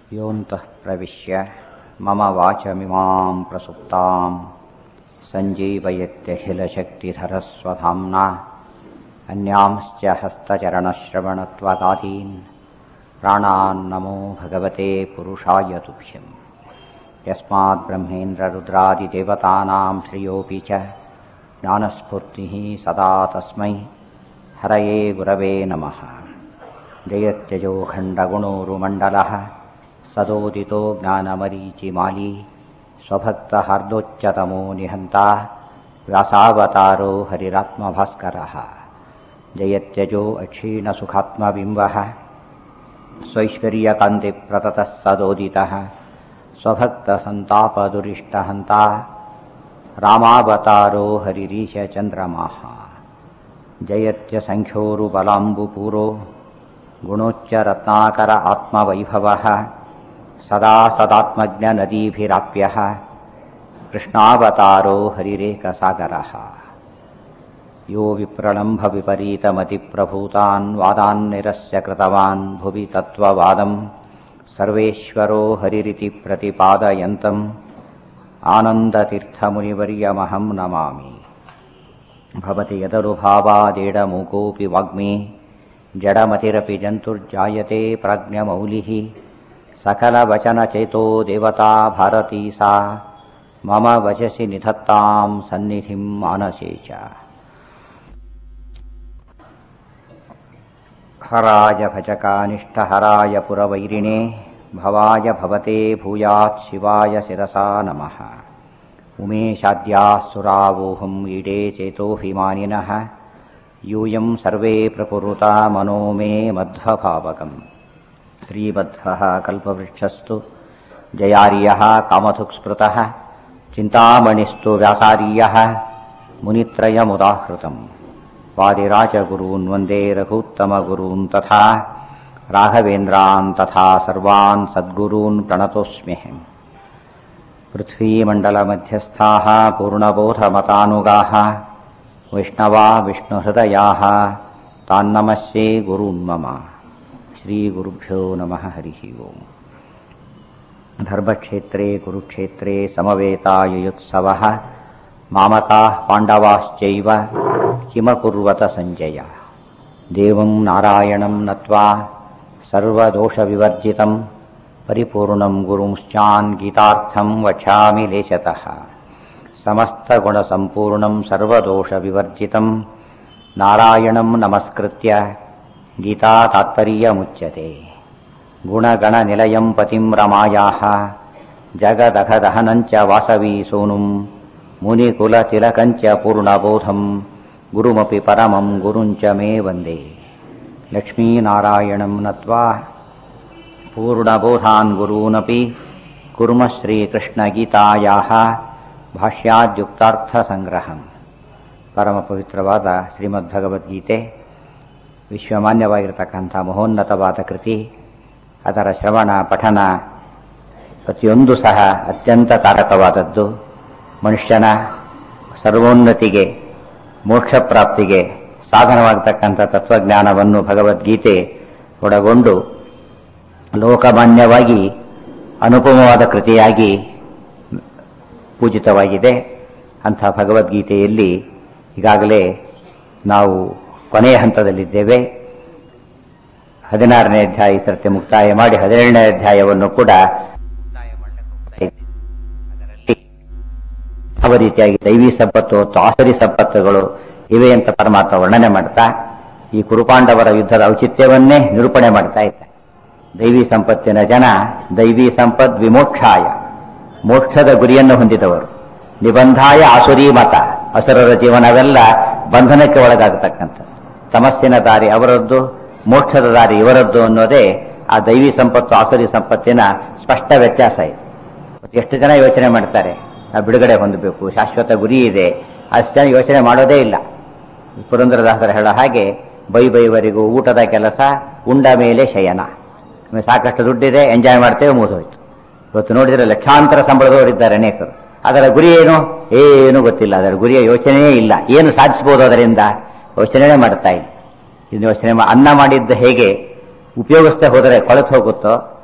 योऽन्तः प्रविश्य मम वाचमिमां प्रसुप्तां सञ्जीवयत्यखिलशक्तिधरस्वधाम्ना अन्यांश्च हस्तचरणश्रवणत्वगादीन् प्राणान्नमो भगवते पुरुषाय तुभ्यं यस्मात् ब्रह्मेन्द्ररुद्रादिदेवतानां श्रियोऽपि च ज्ञानस्फूर्तिः सदा तस्मै हरये गुरवे नमः जयत्यजो खण्डगुणोरुमण्डलः सदोदितो ज्ञानमरीचिमाली स्वभक्तहार्दोच्चतमो निहन्ता व्यासावतारो हरिरात्मभास्करः जयत्यजो अक्षीणसुखात्मबिम्बः स्वैश्वर्यकान्तिप्रततः सदोदितः स्वभक्तसन्तापदुरिष्टहन्ता रामावतारो हरिरीशचन्द्रमाः जयत्यसङ्ख्योरुबलाम्बुपूरो गुणोच्चरत्नाकर आत्मवैभवः सदा सदात्मज्ञनदीभिराप्यः कृष्णावतारो हरिरेकसागरः यो विप्रलम्भविपरीतमतिप्रभूतान् वादान् निरस्य कृतवान् भुवि तत्त्ववादं सर्वेश्वरो हरिरिति प्रतिपादयन्तम् आनन्दतीर्थमुनिवर्यमहं नमामि भवति यदनुभावादेडमूकोऽपि वाग्मी जडमतिरपि जन्तुर्जायते प्राज्ञमौलिः सकलवचनचेतो देवता भारती सा मम वचसि निधत्तां सन्निधिं मानसे च हराय भजकानिष्ठहराय पुरवैरिणे भवाय भवते भूयात् शिवाय शिरसा नमः उमेशाद्याः सुरावोहम् ईडे चेतोऽभिमानिनः यूयं सर्वे प्रपुरुता मनो मे मध्वभावकम् श्रीबद्धः कल्पवृक्षस्तु जयार्यः कामधुक्स्पृतः चिन्तामणिस्तु व्यासार्यः मुनित्रयमुदाहृतम् वादिराजगुरून् वन्दे रघूत्तमगुरून् तथा राघवेन्द्रान् तथा सर्वान् सद्गुरून् प्रणतोऽस्म्यहम् पृथ्वीमण्डलमध्यस्थाः पूर्णबोधमतानुगाः वैष्णवा विष्णुहृदयाः तान्नमस्ये गुरून् मम श्रीगुरुभ्यो नमः हरिः ओम् धर्मक्षेत्रे कुरुक्षेत्रे समवेतायुयुत्सवः मामकाः पाण्डवाश्चैव किमकुर्वत सञ्जय देवं नारायणं नत्वा सर्वदोषविवर्जितं परिपूर्णं गुरुंश्चान् गीतार्थं वक्ष्यामि लेशतः समस्तगुणसम्पूर्णं सर्वदोषविवर्जितं नारायणं नमस्कृत्य गीतातात्पर्यमुच्यते गुणगणनिलयं पतिं रमायाः जगदघदहनञ्च वासवीसूनुं मुनिकुलतिलकञ्च पूर्णबोधं गुरुमपि परमं गुरुञ्च मे वन्दे लक्ष्मीनारायणं नत्वा पूर्णबोधान् गुरूनपि कुर्मः श्रीकृष्णगीतायाः ಭಾಷ್ಯಾದ್ಯುಕ್ತಾರ್ಥಸಂಗ್ರಹಂ ಪರಮ ಪವಿತ್ರವಾದ ಶ್ರೀಮದ್ಭಗವದ್ಗೀತೆ ವಿಶ್ವಮಾನ್ಯವಾಗಿರತಕ್ಕಂಥ ಮಹೋನ್ನತವಾದ ಕೃತಿ ಅದರ ಶ್ರವಣ ಪಠನ ಪ್ರತಿಯೊಂದು ಸಹ ಅತ್ಯಂತ ತಾರಕವಾದದ್ದು ಮನುಷ್ಯನ ಸರ್ವೋನ್ನತಿಗೆ ಮೋಕ್ಷ ಪ್ರಾಪ್ತಿಗೆ ಸಾಧನವಾಗತಕ್ಕಂಥ ತತ್ವಜ್ಞಾನವನ್ನು ಭಗವದ್ಗೀತೆ ಒಳಗೊಂಡು ಲೋಕಮಾನ್ಯವಾಗಿ ಅನುಪಮವಾದ ಕೃತಿಯಾಗಿ ಪೂಜಿತವಾಗಿದೆ ಅಂಥ ಭಗವದ್ಗೀತೆಯಲ್ಲಿ ಈಗಾಗಲೇ ನಾವು ಕೊನೆಯ ಹಂತದಲ್ಲಿದ್ದೇವೆ ಹದಿನಾರನೇ ಅಧ್ಯಾಯ ಸರ್ತೆ ಮುಕ್ತಾಯ ಮಾಡಿ ಹದಿನೇಳನೇ ಅಧ್ಯಾಯವನ್ನು ಕೂಡ ಯಾವ ರೀತಿಯಾಗಿ ದೈವಿ ಸಂಪತ್ತು ಮತ್ತು ಆಸರಿ ಸಂಪತ್ತುಗಳು ಇವೆ ಅಂತ ಪರಮಾತ್ಮ ವರ್ಣನೆ ಮಾಡ್ತಾ ಈ ಕುರುಪಾಂಡವರ ಯುದ್ಧದ ಔಚಿತ್ಯವನ್ನೇ ನಿರೂಪಣೆ ಮಾಡ್ತಾ ಇದ್ದಾರೆ ದೈವಿ ಸಂಪತ್ತಿನ ಜನ ದೈವಿ ಸಂಪದ್ ವಿಮೋಕ್ಷಾಯ ಮೋಕ್ಷದ ಗುರಿಯನ್ನು ಹೊಂದಿದವರು ನಿಬಂಧಾಯ ಆಸುರಿ ಮತ ಅಸುರರ ಜೀವನವೆಲ್ಲ ಬಂಧನಕ್ಕೆ ಒಳಗಾಗತಕ್ಕಂಥ ತಮಸ್ಸಿನ ದಾರಿ ಅವರದ್ದು ಮೋಕ್ಷದ ದಾರಿ ಇವರದ್ದು ಅನ್ನೋದೇ ಆ ದೈವಿ ಸಂಪತ್ತು ಆಸುರಿ ಸಂಪತ್ತಿನ ಸ್ಪಷ್ಟ ವ್ಯತ್ಯಾಸ ಇದೆ ಎಷ್ಟು ಜನ ಯೋಚನೆ ಮಾಡ್ತಾರೆ ನಾವು ಬಿಡುಗಡೆ ಹೊಂದಬೇಕು ಶಾಶ್ವತ ಗುರಿ ಇದೆ ಅಷ್ಟು ಜನ ಯೋಚನೆ ಮಾಡೋದೇ ಇಲ್ಲ ಪುರಂದ್ರದಾಸರು ಹೇಳೋ ಹಾಗೆ ಬೈ ಬೈವರಿಗೂ ಊಟದ ಕೆಲಸ ಉಂಡ ಮೇಲೆ ಶಯನ ಸಾಕಷ್ಟು ದುಡ್ಡಿದೆ ಎಂಜಾಯ್ ಮಾಡ್ತೇವೆ ಮುಗಿದೋಯ್ತು ಇವತ್ತು ನೋಡಿದರೆ ಲಕ್ಷಾಂತರ ಸಂಬಳದವರಿದ್ದಾರೆ ಅನೇಕರು ಅದರ ಗುರಿ ಏನು ಏನು ಗೊತ್ತಿಲ್ಲ ಅದರ ಗುರಿಯ ಯೋಚನೆಯೇ ಇಲ್ಲ ಏನು ಸಾಧಿಸಬಹುದು ಅದರಿಂದ ಯೋಚನೆ ಮಾಡ್ತಾ ಇಲ್ಲ ಇದು ಯೋಚನೆ ಮಾ- ಅನ್ನ ಮಾಡಿದ್ದು ಹೇಗೆ ಉಪಯೋಗಿಸ್ತಾ ಹೋದರೆ ಕೊಳತು ಹೋಗುತ್ತೋ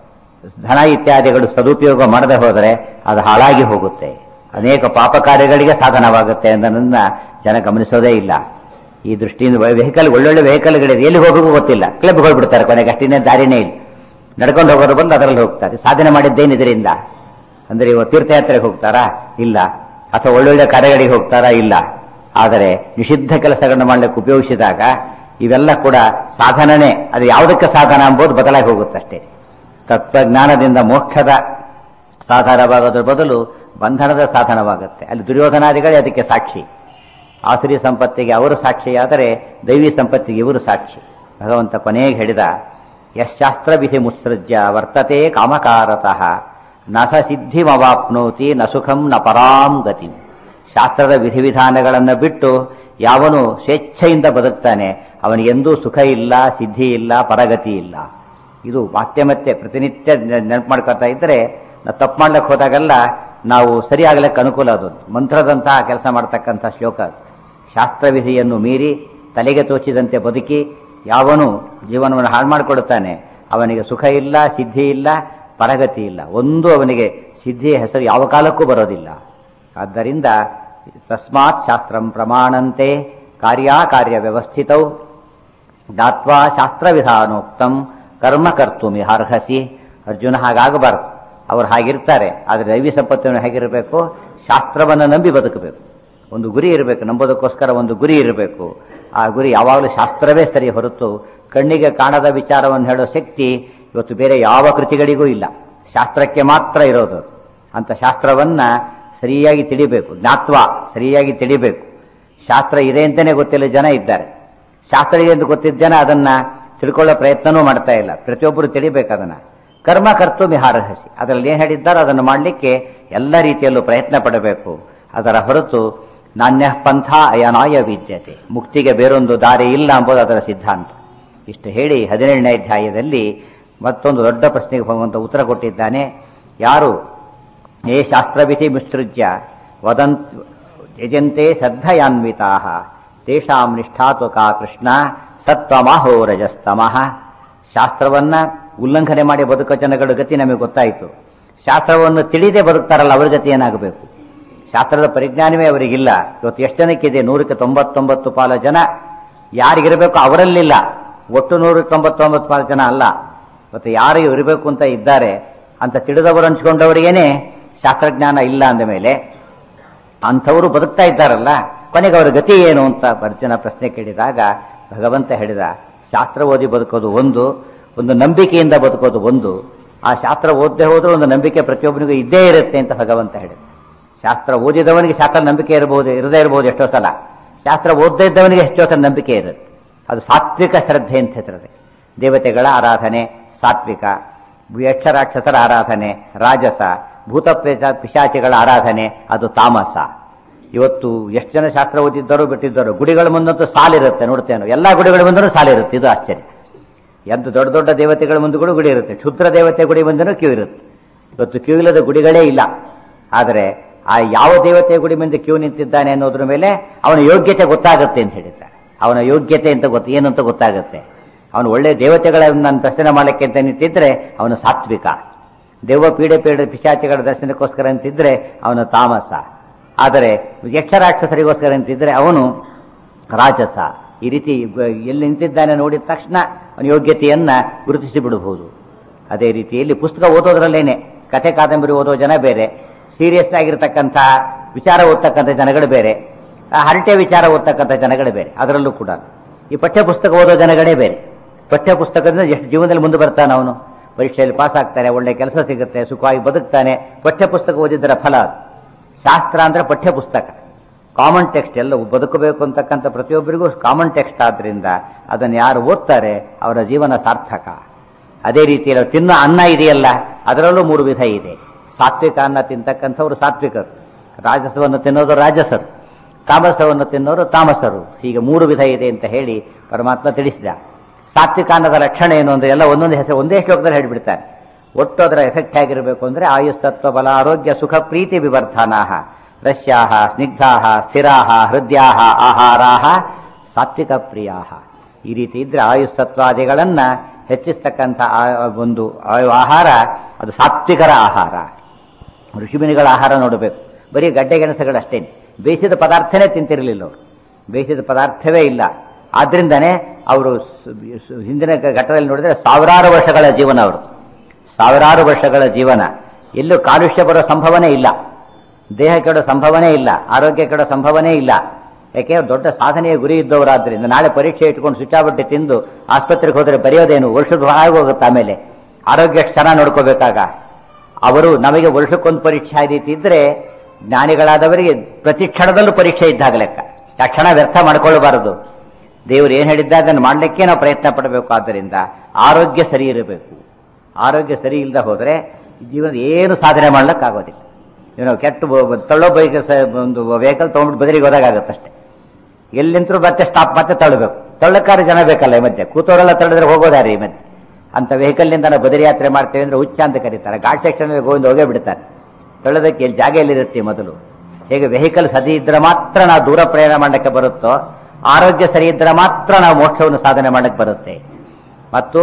ಧನ ಇತ್ಯಾದಿಗಳು ಸದುಪಯೋಗ ಮಾಡದೆ ಹೋದರೆ ಅದು ಹಾಳಾಗಿ ಹೋಗುತ್ತೆ ಅನೇಕ ಪಾಪ ಕಾರ್ಯಗಳಿಗೆ ಸಾಧನವಾಗುತ್ತೆ ಅನ್ನೋದನ್ನ ಜನ ಗಮನಿಸೋದೇ ಇಲ್ಲ ಈ ದೃಷ್ಟಿಯಿಂದ ವೆಹಿಕಲ್ ಒಳ್ಳೊಳ್ಳೆ ವೆಹಿಕಲ್ಗಳಿದೆ ಎಲ್ಲಿ ಹೋಗೋಕ್ಕೂ ಗೊತ್ತಿಲ್ಲ ಕ್ಲಬ್ ಹೋಗ್ಬಿಡ್ತಾರೆ ಕೊನೆಗೆ ಅಷ್ಟಿನ ದಾರಿನೇ ಇಲ್ಲ ನಡ್ಕೊಂಡು ಹೋಗೋರು ಬಂದು ಅದರಲ್ಲಿ ಹೋಗ್ತಾರೆ ಸಾಧನೆ ಮಾಡಿದ್ದೇನು ಇದರಿಂದ ಅಂದ್ರೆ ಇವ ತೀರ್ಥಯಾತ್ರೆಗೆ ಹೋಗ್ತಾರಾ ಇಲ್ಲ ಅಥವಾ ಒಳ್ಳೊಳ್ಳೆ ಕಾರ್ಯಗಳಿಗೆ ಹೋಗ್ತಾರಾ ಇಲ್ಲ ಆದರೆ ನಿಷಿದ್ಧ ಕೆಲಸಗಳನ್ನು ಮಾಡಲಿಕ್ಕೆ ಉಪಯೋಗಿಸಿದಾಗ ಇವೆಲ್ಲ ಕೂಡ ಸಾಧನನೇ ಅದು ಯಾವುದಕ್ಕೆ ಸಾಧನ ಎಂಬುದು ಬದಲಾಗಿ ಹೋಗುತ್ತಷ್ಟೇ ತತ್ವಜ್ಞಾನದಿಂದ ಮೋಕ್ಷದ ಸಾಧನವಾಗೋದ್ರ ಬದಲು ಬಂಧನದ ಸಾಧನವಾಗುತ್ತೆ ಅಲ್ಲಿ ದುರ್ಯೋಧನಾದಿಗಳೇ ಅದಕ್ಕೆ ಸಾಕ್ಷಿ ಆಸುರಿ ಸಂಪತ್ತಿಗೆ ಅವರು ಸಾಕ್ಷಿಯಾದರೆ ದೈವಿ ಸಂಪತ್ತಿಗೆ ಇವರು ಸಾಕ್ಷಿ ಭಗವಂತ ಕೊನೆಗೆ ಹೇಳಿದ ಯಶಾಸ್ತ್ರ ವಿಧಿ ಮುತ್ಸೃಜ್ಯ ವರ್ತತೆ ಕಾಮಕಾರತಃ ನ ಸ ಸಿದ್ಧಿಮವಾಪ್ನೋತಿ ನ ಸುಖಂ ನ ಪರಾಂ ಗತಿ ಶಾಸ್ತ್ರದ ವಿಧಿವಿಧಾನಗಳನ್ನು ಬಿಟ್ಟು ಯಾವನು ಸ್ವೇಚ್ಛೆಯಿಂದ ಬದುಕ್ತಾನೆ ಅವನಿಗೆಂದೂ ಸುಖ ಇಲ್ಲ ಸಿದ್ಧಿ ಇಲ್ಲ ಪರಗತಿ ಇಲ್ಲ ಇದು ಮತ್ತೆ ಮತ್ತೆ ಪ್ರತಿನಿತ್ಯ ನೆನಪು ಮಾಡ್ಕೊತಾ ಇದ್ದರೆ ನಾವು ತಪ್ಪು ಮಾಡ್ಲಿಕ್ಕೆ ಹೋದಾಗೆಲ್ಲ ನಾವು ಸರಿಯಾಗಲಿಕ್ಕೆ ಅನುಕೂಲ ಅದು ಮಂತ್ರದಂತಹ ಕೆಲಸ ಮಾಡ್ತಕ್ಕಂಥ ಶ್ಲೋಕ ಅದು. ಶಾಸ್ತ್ರವಿಧಿಯನ್ನು ಮೀರಿ ತಲೆಗೆ ತೋಚಿದಂತೆ ಬದುಕಿ ಯಾವನು ಜೀವನವನ್ನು ಹಾಳು ಮಾಡಿಕೊಡುತ್ತಾನೆ ಅವನಿಗೆ ಸುಖ ಇಲ್ಲ ಸಿದ್ಧಿ ಇಲ್ಲ ಪರಗತಿ ಇಲ್ಲ ಒಂದು ಅವನಿಗೆ ಸಿದ್ಧಿಯ ಹೆಸರು ಯಾವ ಕಾಲಕ್ಕೂ ಬರೋದಿಲ್ಲ ಆದ್ದರಿಂದ ತಸ್ಮಾತ್ ಶಾಸ್ತ್ರಂ ಪ್ರಮಾಣಂತೆ ಕಾರ್ಯಾಕಾರ್ಯ ವ್ಯವಸ್ಥಿತೌ ದಾತ್ವಾ ಶಾಸ್ತ್ರವಿಧಾನೋಕ್ತಂ ಕರ್ಮ ಕರ್ತುಮಿಹಾರ್ಹಸಿ ಅರ್ಜುನ ಹಾಗಾಗಬಾರ್ದು ಅವ್ರು ಹಾಗಿರ್ತಾರೆ ಆದರೆ ದೈವಿ ಸಂಪತ್ತಿನ ಹೇಗಿರಬೇಕು ಶಾಸ್ತ್ರವನ್ನು ನಂಬಿ ಬದುಕಬೇಕು ಒಂದು ಗುರಿ ಇರಬೇಕು ನಂಬೋದಕ್ಕೋಸ್ಕರ ಒಂದು ಗುರಿ ಇರಬೇಕು ಆ ಗುರಿ ಯಾವಾಗಲೂ ಶಾಸ್ತ್ರವೇ ಸರಿ ಹೊರತು ಕಣ್ಣಿಗೆ ಕಾಣದ ವಿಚಾರವನ್ನು ಹೇಳೋ ಶಕ್ತಿ ಇವತ್ತು ಬೇರೆ ಯಾವ ಕೃತಿಗಳಿಗೂ ಇಲ್ಲ ಶಾಸ್ತ್ರಕ್ಕೆ ಮಾತ್ರ ಇರೋದು ಅದು. ಅಂತ ಶಾಸ್ತ್ರವನ್ನ ಸರಿಯಾಗಿ ತಿಳಿಬೇಕು ಜ್ಞಾತ್ವ ಸರಿಯಾಗಿ ತಿಳಿಬೇಕು ಶಾಸ್ತ್ರ ಇದೆ ಅಂತಲೇ ಗೊತ್ತಿಲ್ಲ ಜನ ಇದ್ದಾರೆ ಶಾಸ್ತ್ರ ಇದೆ ಅಂತ ಗೊತ್ತಿದ್ದ ಜನ ಅದನ್ನ ತಿಳ್ಕೊಳ್ಳೋ ಪ್ರಯತ್ನನೂ ಮಾಡ್ತಾ ಇಲ್ಲ ಪ್ರತಿಯೊಬ್ಬರು ತಿಳಿಬೇಕು ಅದನ್ನ ಕರ್ಮ ಕರ್ತು ಮಿಹಾರಹಸಿ ಅದರಲ್ಲಿ ಏನು ಹೇಳಿದ್ದಾರೋ ಅದನ್ನು ಮಾಡಲಿಕ್ಕೆ ಎಲ್ಲ ರೀತಿಯಲ್ಲೂ ಪ್ರಯತ್ನ ಪಡಬೇಕು ಅದರ ಹೊರತು ನಾಣ್ಯ ಪಂಥ ಅಯನಾಯ ವಿದ್ಯತೆ ಮುಕ್ತಿಗೆ ಬೇರೊಂದು ದಾರಿ ಇಲ್ಲ ಎಂಬುದು ಅದರ ಸಿದ್ಧಾಂತ ಇಷ್ಟು ಹೇಳಿ ಹದಿನೇಳನೇ ಅಧ್ಯಾಯದಲ್ಲಿ ಮತ್ತೊಂದು ದೊಡ್ಡ ಪ್ರಶ್ನೆಗೆ ಭಗವಂತ ಉತ್ತರ ಕೊಟ್ಟಿದ್ದಾನೆ ಯಾರು ಏ ಶಾಸ್ತ್ರವಿಧಿ ಮುತ್ಸೃಜ್ಯ ವದಂತ್ ಯಜಂತೆ ಶ್ರದ್ಧಯಾನ್ವಿತಾ ತೇಷಾಂ ನಿಷ್ಠಾತು ಕಾ ಕೃಷ್ಣ ಸತ್ವಮಾಹೋ ರಜಸ್ತಮಃ ಶಾಸ್ತ್ರವನ್ನ ಉಲ್ಲಂಘನೆ ಮಾಡಿ ಬದುಕೋ ಜನಗಳ ಗತಿ ನಮಗೆ ಗೊತ್ತಾಯಿತು ಶಾಸ್ತ್ರವನ್ನು ತಿಳಿದೇ ಬದುಕ್ತಾರಲ್ಲ ಅವ್ರ ಗತಿ ಏನಾಗಬೇಕು ಶಾಸ್ತ್ರದ ಪರಿಜ್ಞಾನವೇ ಅವರಿಗಿಲ್ಲ ಇವತ್ತು ಎಷ್ಟು ಜನಕ್ಕಿದೆ ನೂರಕ್ಕೆ ತೊಂಬತ್ತೊಂಬತ್ತು ಪಾಲ ಜನ ಯಾರಿಗಿರಬೇಕು ಅವರಲ್ಲಿಲ್ಲ ಒಟ್ಟು ನೂರಕ್ಕೆ ತೊಂಬತ್ತೊಂಬತ್ತು ಪಾಲು ಜನ ಅಲ್ಲ ಇವತ್ತು ಯಾರು ಇರಬೇಕು ಅಂತ ಇದ್ದಾರೆ ಅಂತ ತಿಳಿದವರು ಹಂಚ್ಕೊಂಡವರಿಗೇನೆ ಶಾಸ್ತ್ರಜ್ಞಾನ ಇಲ್ಲ ಅಂದ ಮೇಲೆ ಅಂಥವರು ಬದುಕ್ತಾ ಇದ್ದಾರಲ್ಲ ಕೊನೆಗೆ ಅವರ ಗತಿ ಏನು ಅಂತ ಅರ್ಜುನ ಪ್ರಶ್ನೆ ಕೇಳಿದಾಗ ಭಗವಂತ ಹೇಳಿದ ಶಾಸ್ತ್ರ ಓದಿ ಬದುಕೋದು ಒಂದು ಒಂದು ನಂಬಿಕೆಯಿಂದ ಬದುಕೋದು ಒಂದು ಆ ಶಾಸ್ತ್ರ ಓದದೆ ಹೋದ್ರೂ ಒಂದು ನಂಬಿಕೆ ಪ್ರತಿಯೊಬ್ಬನಿಗೂ ಇದ್ದೇ ಇರುತ್ತೆ ಅಂತ ಭಗವಂತ ಹೇಳಿದ ಶಾಸ್ತ್ರ ಓದಿದವನಿಗೆ ಶಾಸ್ತ್ರ ನಂಬಿಕೆ ಇರಬಹುದು ಇರದೇ ಇರಬಹುದು ಎಷ್ಟೋ ಸಲ ಶಾಸ್ತ್ರ ಓದದೇ ಇದ್ದವನಿಗೆ ಎಷ್ಟೋ ಸಲ ನಂಬಿಕೆ ಇರುತ್ತೆ ಅದು ಸಾತ್ವಿಕ ಶ್ರದ್ಧೆ ಅಂತ ಹೆಸರದೆ ದೇವತೆಗಳ ಆರಾಧನೆ ಸಾತ್ವಿಕ ಯಕ್ಷರಾಕ್ಷಸರ ಆರಾಧನೆ ರಾಜಸ ಭೂತ ಪ್ರೇತ ಪಿಶಾಚಿಗಳ ಆರಾಧನೆ ಅದು ತಾಮಸ ಇವತ್ತು ಎಷ್ಟು ಜನ ಶಾಸ್ತ್ರ ಓದಿದ್ದರು ಬಿಟ್ಟಿದ್ದರು ಗುಡಿಗಳ ಮುಂದಂತೂ ಸಾಲಿರುತ್ತೆ ನೋಡ್ತೇನೆ ಎಲ್ಲಾ ಗುಡಿಗಳ ಮುಂದೂ ಸಾಲಿರುತ್ತೆ ಇದು ಆಶ್ಚರ್ಯ ಎಂದು ದೊಡ್ಡ ದೊಡ್ಡ ದೇವತೆಗಳ ಮುಂದೆ ಗುಡಿ ಇರುತ್ತೆ ಕ್ಷುದ್ರ ದೇವತೆ ಗುಡಿ ಮುಂದೆನೂ ಕ್ಯೂ ಇರುತ್ತೆ ಇವತ್ತು ಕ್ಯೂ ಇಲ್ಲದ ಗುಡಿಗಳೇ ಇಲ್ಲ ಆದರೆ ಆ ಯಾವ ದೇವತೆಯ ಗುಡಿ ಮುಂದೆ ಕ್ಯೂ ನಿಂತಿದ್ದಾನೆ ಅನ್ನೋದ್ರ ಮೇಲೆ ಅವನ ಯೋಗ್ಯತೆ ಗೊತ್ತಾಗುತ್ತೆ ಅಂತ ಹೇಳಿದ್ದಾರೆ ಅವನ ಯೋಗ್ಯತೆ ಅಂತ ಗೊತ್ತ ಏನು ಅಂತ ಗೊತ್ತಾಗುತ್ತೆ ಅವನು ಒಳ್ಳೆ ದೇವತೆಗಳನ್ನ ದರ್ಶನ ಮಾಡಲಿಕ್ಕೆ ಅಂತ ನಿಂತಿದ್ರೆ ಅವನು ಸಾತ್ವಿಕ ದೆವ್ವ ಪೀಡೆ ಪೀಡೆ ಪಿಶಾಚಿಗಳ ದರ್ಶನಕ್ಕೋಸ್ಕರ ಅಂತಿದ್ರೆ ಅವನು ತಾಮಸ ಆದರೆ ಯಕ್ಷರಾಕ್ಷಸರಿಗೋಸ್ಕರ ಅಂತಿದ್ರೆ ಅವನು ರಾಜಸ ಈ ರೀತಿ ಗ- ಎಲ್ಲಿ ನಿಂತಿದ್ದಾನೆ ನೋಡಿದ ತಕ್ಷಣ ಅವನ ಯೋಗ್ಯತೆಯನ್ನ ಗುರುತಿಸಿ ಬಿಡಬಹುದು ಅದೇ ರೀತಿಯಲ್ಲಿ ಪುಸ್ತಕ ಓದೋದ್ರಲ್ಲೇನೆ ಕಥೆ ಕಾದಂಬರಿ ಓದೋ ಜನ ಬೇರೆ ಸೀರಿಯಸ್ ಆಗಿರ್ತಕ್ಕಂಥ ವಿಚಾರ ಓದ್ತಕ್ಕಂಥ ಜನಗಳು ಬೇರೆ ಆ ಹರಟೆ ವಿಚಾರ ಓದ್ತಕ್ಕಂಥ ಜನಗಳು ಬೇರೆ ಅದರಲ್ಲೂ ಕೂಡ ಈ ಪಠ್ಯ ಪುಸ್ತಕ ಓದೋ ಜನಗಳೇ ಬೇರೆ ಪಠ್ಯ ಪುಸ್ತಕದಿಂದ ಎಷ್ಟು ಜೀವನದಲ್ಲಿ ಮುಂದೆ ಬರ್ತಾನೆ ಅವನು ಪರೀಕ್ಷೆಯಲ್ಲಿ ಪಾಸ್ ಆಗ್ತಾನೆ ಒಳ್ಳೆ ಕೆಲಸ ಸಿಗುತ್ತೆ ಸುಖವಾಗಿ ಬದುಕ್ತಾನೆ ಪಠ್ಯ ಪುಸ್ತಕ ಓದಿದ್ದರ ಫಲ ಅದು ಶಾಸ್ತ್ರ ಅಂದ್ರೆ ಪಠ್ಯ ಪುಸ್ತಕ ಕಾಮನ್ ಟೆಕ್ಸ್ಟ್ ಎಲ್ಲ ಬದುಕಬೇಕು ಅಂತಕ್ಕಂಥ ಪ್ರತಿಯೊಬ್ಬರಿಗೂ ಕಾಮನ್ ಟೆಕ್ಸ್ಟ್ ಆದ್ರಿಂದ ಅದನ್ನು ಯಾರು ಓದ್ತಾರೆ ಅವರ ಜೀವನ ಸಾರ್ಥಕ ಅದೇ ರೀತಿಯಲ್ಲಿ ಅವ್ರು ತಿನ್ನೋ ಅನ್ನ ಇದೆಯಲ್ಲ ಅದರಲ್ಲೂ ಮೂರು ವಿಧ ಇದೆ ಸಾತ್ವಿಕ ಅನ್ನ ತಿಂತಕ್ಕಂಥವ್ರು ಸಾತ್ವಿಕರು ರಾಜಸವನ್ನು ತಿನ್ನೋದು ರಾಜಸರು ತಾಮಸವನ್ನು ತಿನ್ನೋರು ತಾಮಸರು ಹೀಗೆ ಮೂರು ವಿಧ ಇದೆ ಅಂತ ಹೇಳಿ ಪರಮಾತ್ಮ ತಿಳಿಸಿದ ಸಾತ್ವಿಕ ಅನ್ನದ ಲಕ್ಷಣ ಏನು ಅಂದ್ರೆ ಎಲ್ಲ ಒಂದೊಂದು ಹೆಸರು ಒಂದೇ ಶ್ಲೋಕದಲ್ಲಿ ಹೇಳಿಬಿಡ್ತಾರೆ ಒಟ್ಟು ಅದರ ಎಫೆಕ್ಟ್ ಆಗಿರಬೇಕು ಅಂದ್ರೆ ಆಯುಸ್ಸತ್ವ ಬಲ ಆರೋಗ್ಯ ಸುಖ ಪ್ರೀತಿ ವಿವರ್ಧನಾಹ ರಶ್ಯಾಹ ಸ್ನಿಗ್ಧಾಹ ಸ್ಥಿರಾಹ ಹೃದಯಾಹ ಆಹಾರಾಹ ಸಾತ್ವಿಕ ಪ್ರಿಯಾಹ ಈ ರೀತಿ ಇದ್ರೆ ಆಯುಸ್ಸತ್ವಾದಿಗಳನ್ನ ಹೆಚ್ಚಿಸ್ತಕ್ಕಂಥ ಆ ಒಂದು ಆ- ಆಹಾರ ಅದು ಸಾತ್ವಿಕರ ಆಹಾರ ಋಷಿಮುನಿಗಳ ಆಹಾರ ನೋಡಬೇಕು ಬರೀ ಗಡ್ಡೆ ಗೆಣಸುಗಳು ಅಷ್ಟೇನೆ ಬೇಯಿಸಿದ ಪದಾರ್ಥನೇ ತಿಂತಿರಲಿಲ್ಲ ಅವರು ಬೇಯಿಸಿದ ಪದಾರ್ಥವೇ ಇಲ್ಲ ಆದ್ರಿಂದನೇ ಅವರು ಸ- ಸ- ಹಿಂದಿನ ಘಟ್ಟದಲ್ಲಿ ನೋಡಿದ್ರೆ ಸಾವಿರಾರು ವರ್ಷಗಳ ಜೀವನ ಅವರು ಸಾವಿರಾರು ವರ್ಷಗಳ ಜೀವನ ಎಲ್ಲೂ ಕಾಲುಷ್ಯ ಬರೋ ಸಂಭವನೆ ಇಲ್ಲ ದೇಹ ಕೆಡೋ ಸಂಭವನೆ ಇಲ್ಲ ಆರೋಗ್ಯ ಕೆಡೋ ಸಂಭವನೆ ಇಲ್ಲ ಯಾಕೆ ಅವ್ರು ದೊಡ್ಡ ಸಾಧನೆಯ ಗುರಿ ಇದ್ದವರಾದ್ರಿಂದ ನಾಳೆ ಪರೀಕ್ಷೆ ಇಟ್ಕೊಂಡು ಸುಚ್ಚಾಬಟ್ಟೆ ತಿಂದು ಆಸ್ಪತ್ರೆಗೆ ಹೋದರೆ ಬರೆಯೋದೇನು ವರ್ಷದ ಆಗೋಗುತ್ತೆ ಆಮೇಲೆ ಆರೋಗ್ಯ ಎಷ್ಟು ಚೆನ್ನಾಗಿ ನೋಡ್ಕೋಬೇಕಾಗ ಅವರು ನಮಗೆ ವರ್ಷಕ್ಕೊಂದು ಪರೀಕ್ಷೆ ಆ ರೀತಿ ಇದ್ರೆ ಜ್ಞಾನಿಗಳಾದವರಿಗೆ ಪ್ರತಿ ಕ್ಷಣದಲ್ಲೂ ಪರೀಕ್ಷೆ ಇದ್ದಾಗ ಲೆಕ್ಕ ಆ ಕ್ಷಣ ವ್ಯರ್ಥ ಮಾಡ್ಕೊಳ್ಳಬಾರದು ದೇವರು ಏನು ಹೇಳಿದ್ದ ಅದನ್ನು ಮಾಡಲಿಕ್ಕೆ ನಾವು ಪ್ರಯತ್ನ ಪಡಬೇಕು ಆದ್ದರಿಂದ ಆರೋಗ್ಯ ಸರಿ ಇರಬೇಕು ಆರೋಗ್ಯ ಸರಿ ಇಲ್ಲದೆ ಹೋದರೆ ಜೀವನದ ಏನು ಸಾಧನೆ ಮಾಡ್ಲಿಕ್ಕಾಗೋದಿಲ್ಲ ಏನೋ ಕೆಟ್ಟ ಬ- ತಳ್ಳೋ ಬೈಕ್ ಒಂದು ವೆಹಿಕಲ್ ತೊಗೊಂಡ್ಬಿಟ್ಟು ಬದಲಿಗೆ ಹೋದಾಗತ್ತೆ ಅಷ್ಟೇ ಎಲ್ಲಿಂತರೂ ಮತ್ತೆ ಸ್ಟಾಪ್ ಮತ್ತೆ ತಳ್ಳಬೇಕು ತಳ್ಳಕ್ಕಾರ ಜನ ಬೇಕಲ್ಲ ಈ ಮಧ್ಯೆ ಕೂತವರೆಲ್ಲ ತಳ್ಳಿದ್ರೆ ಹೋಗೋದಾರಿ ಈ ಮಧ್ಯೆ ಅಂತ ವೆಹಿಕಲ್ನಿಂದ ನಾವು ಬದರಿ ಯಾತ್ರೆ ಮಾಡ್ತೇವೆ ಅಂದ್ರೆ ಹುಚ್ಚ ಅಂತ ಕರೀತಾರೆ ಘಾಟ್ ಸೆಕ್ಷನ್ ಗೋವಿಂದ ಹೋಗೇ ಬಿಡ್ತಾರೆ ತಳ್ಳೋದಕ್ಕೆ ಎಲ್ಲಿ ಜಾಗ ಎಲ್ಲಿರುತ್ತೆ ಮೊದಲು ಹೇಗೆ ವೆಹಿಕಲ್ ಸರಿ ಇದ್ರೆ ಮಾತ್ರ ನಾವು ದೂರ ಪ್ರಯಾಣ ಮಾಡಕ್ಕೆ ಬರುತ್ತೋ ಆರೋಗ್ಯ ಸರಿ ಇದ್ರೆ ಮಾತ್ರ ನಾವು ಮೋಕ್ಷವನ್ನು ಸಾಧನೆ ಮಾಡಕ್ಕೆ ಬರುತ್ತೆ ಮತ್ತು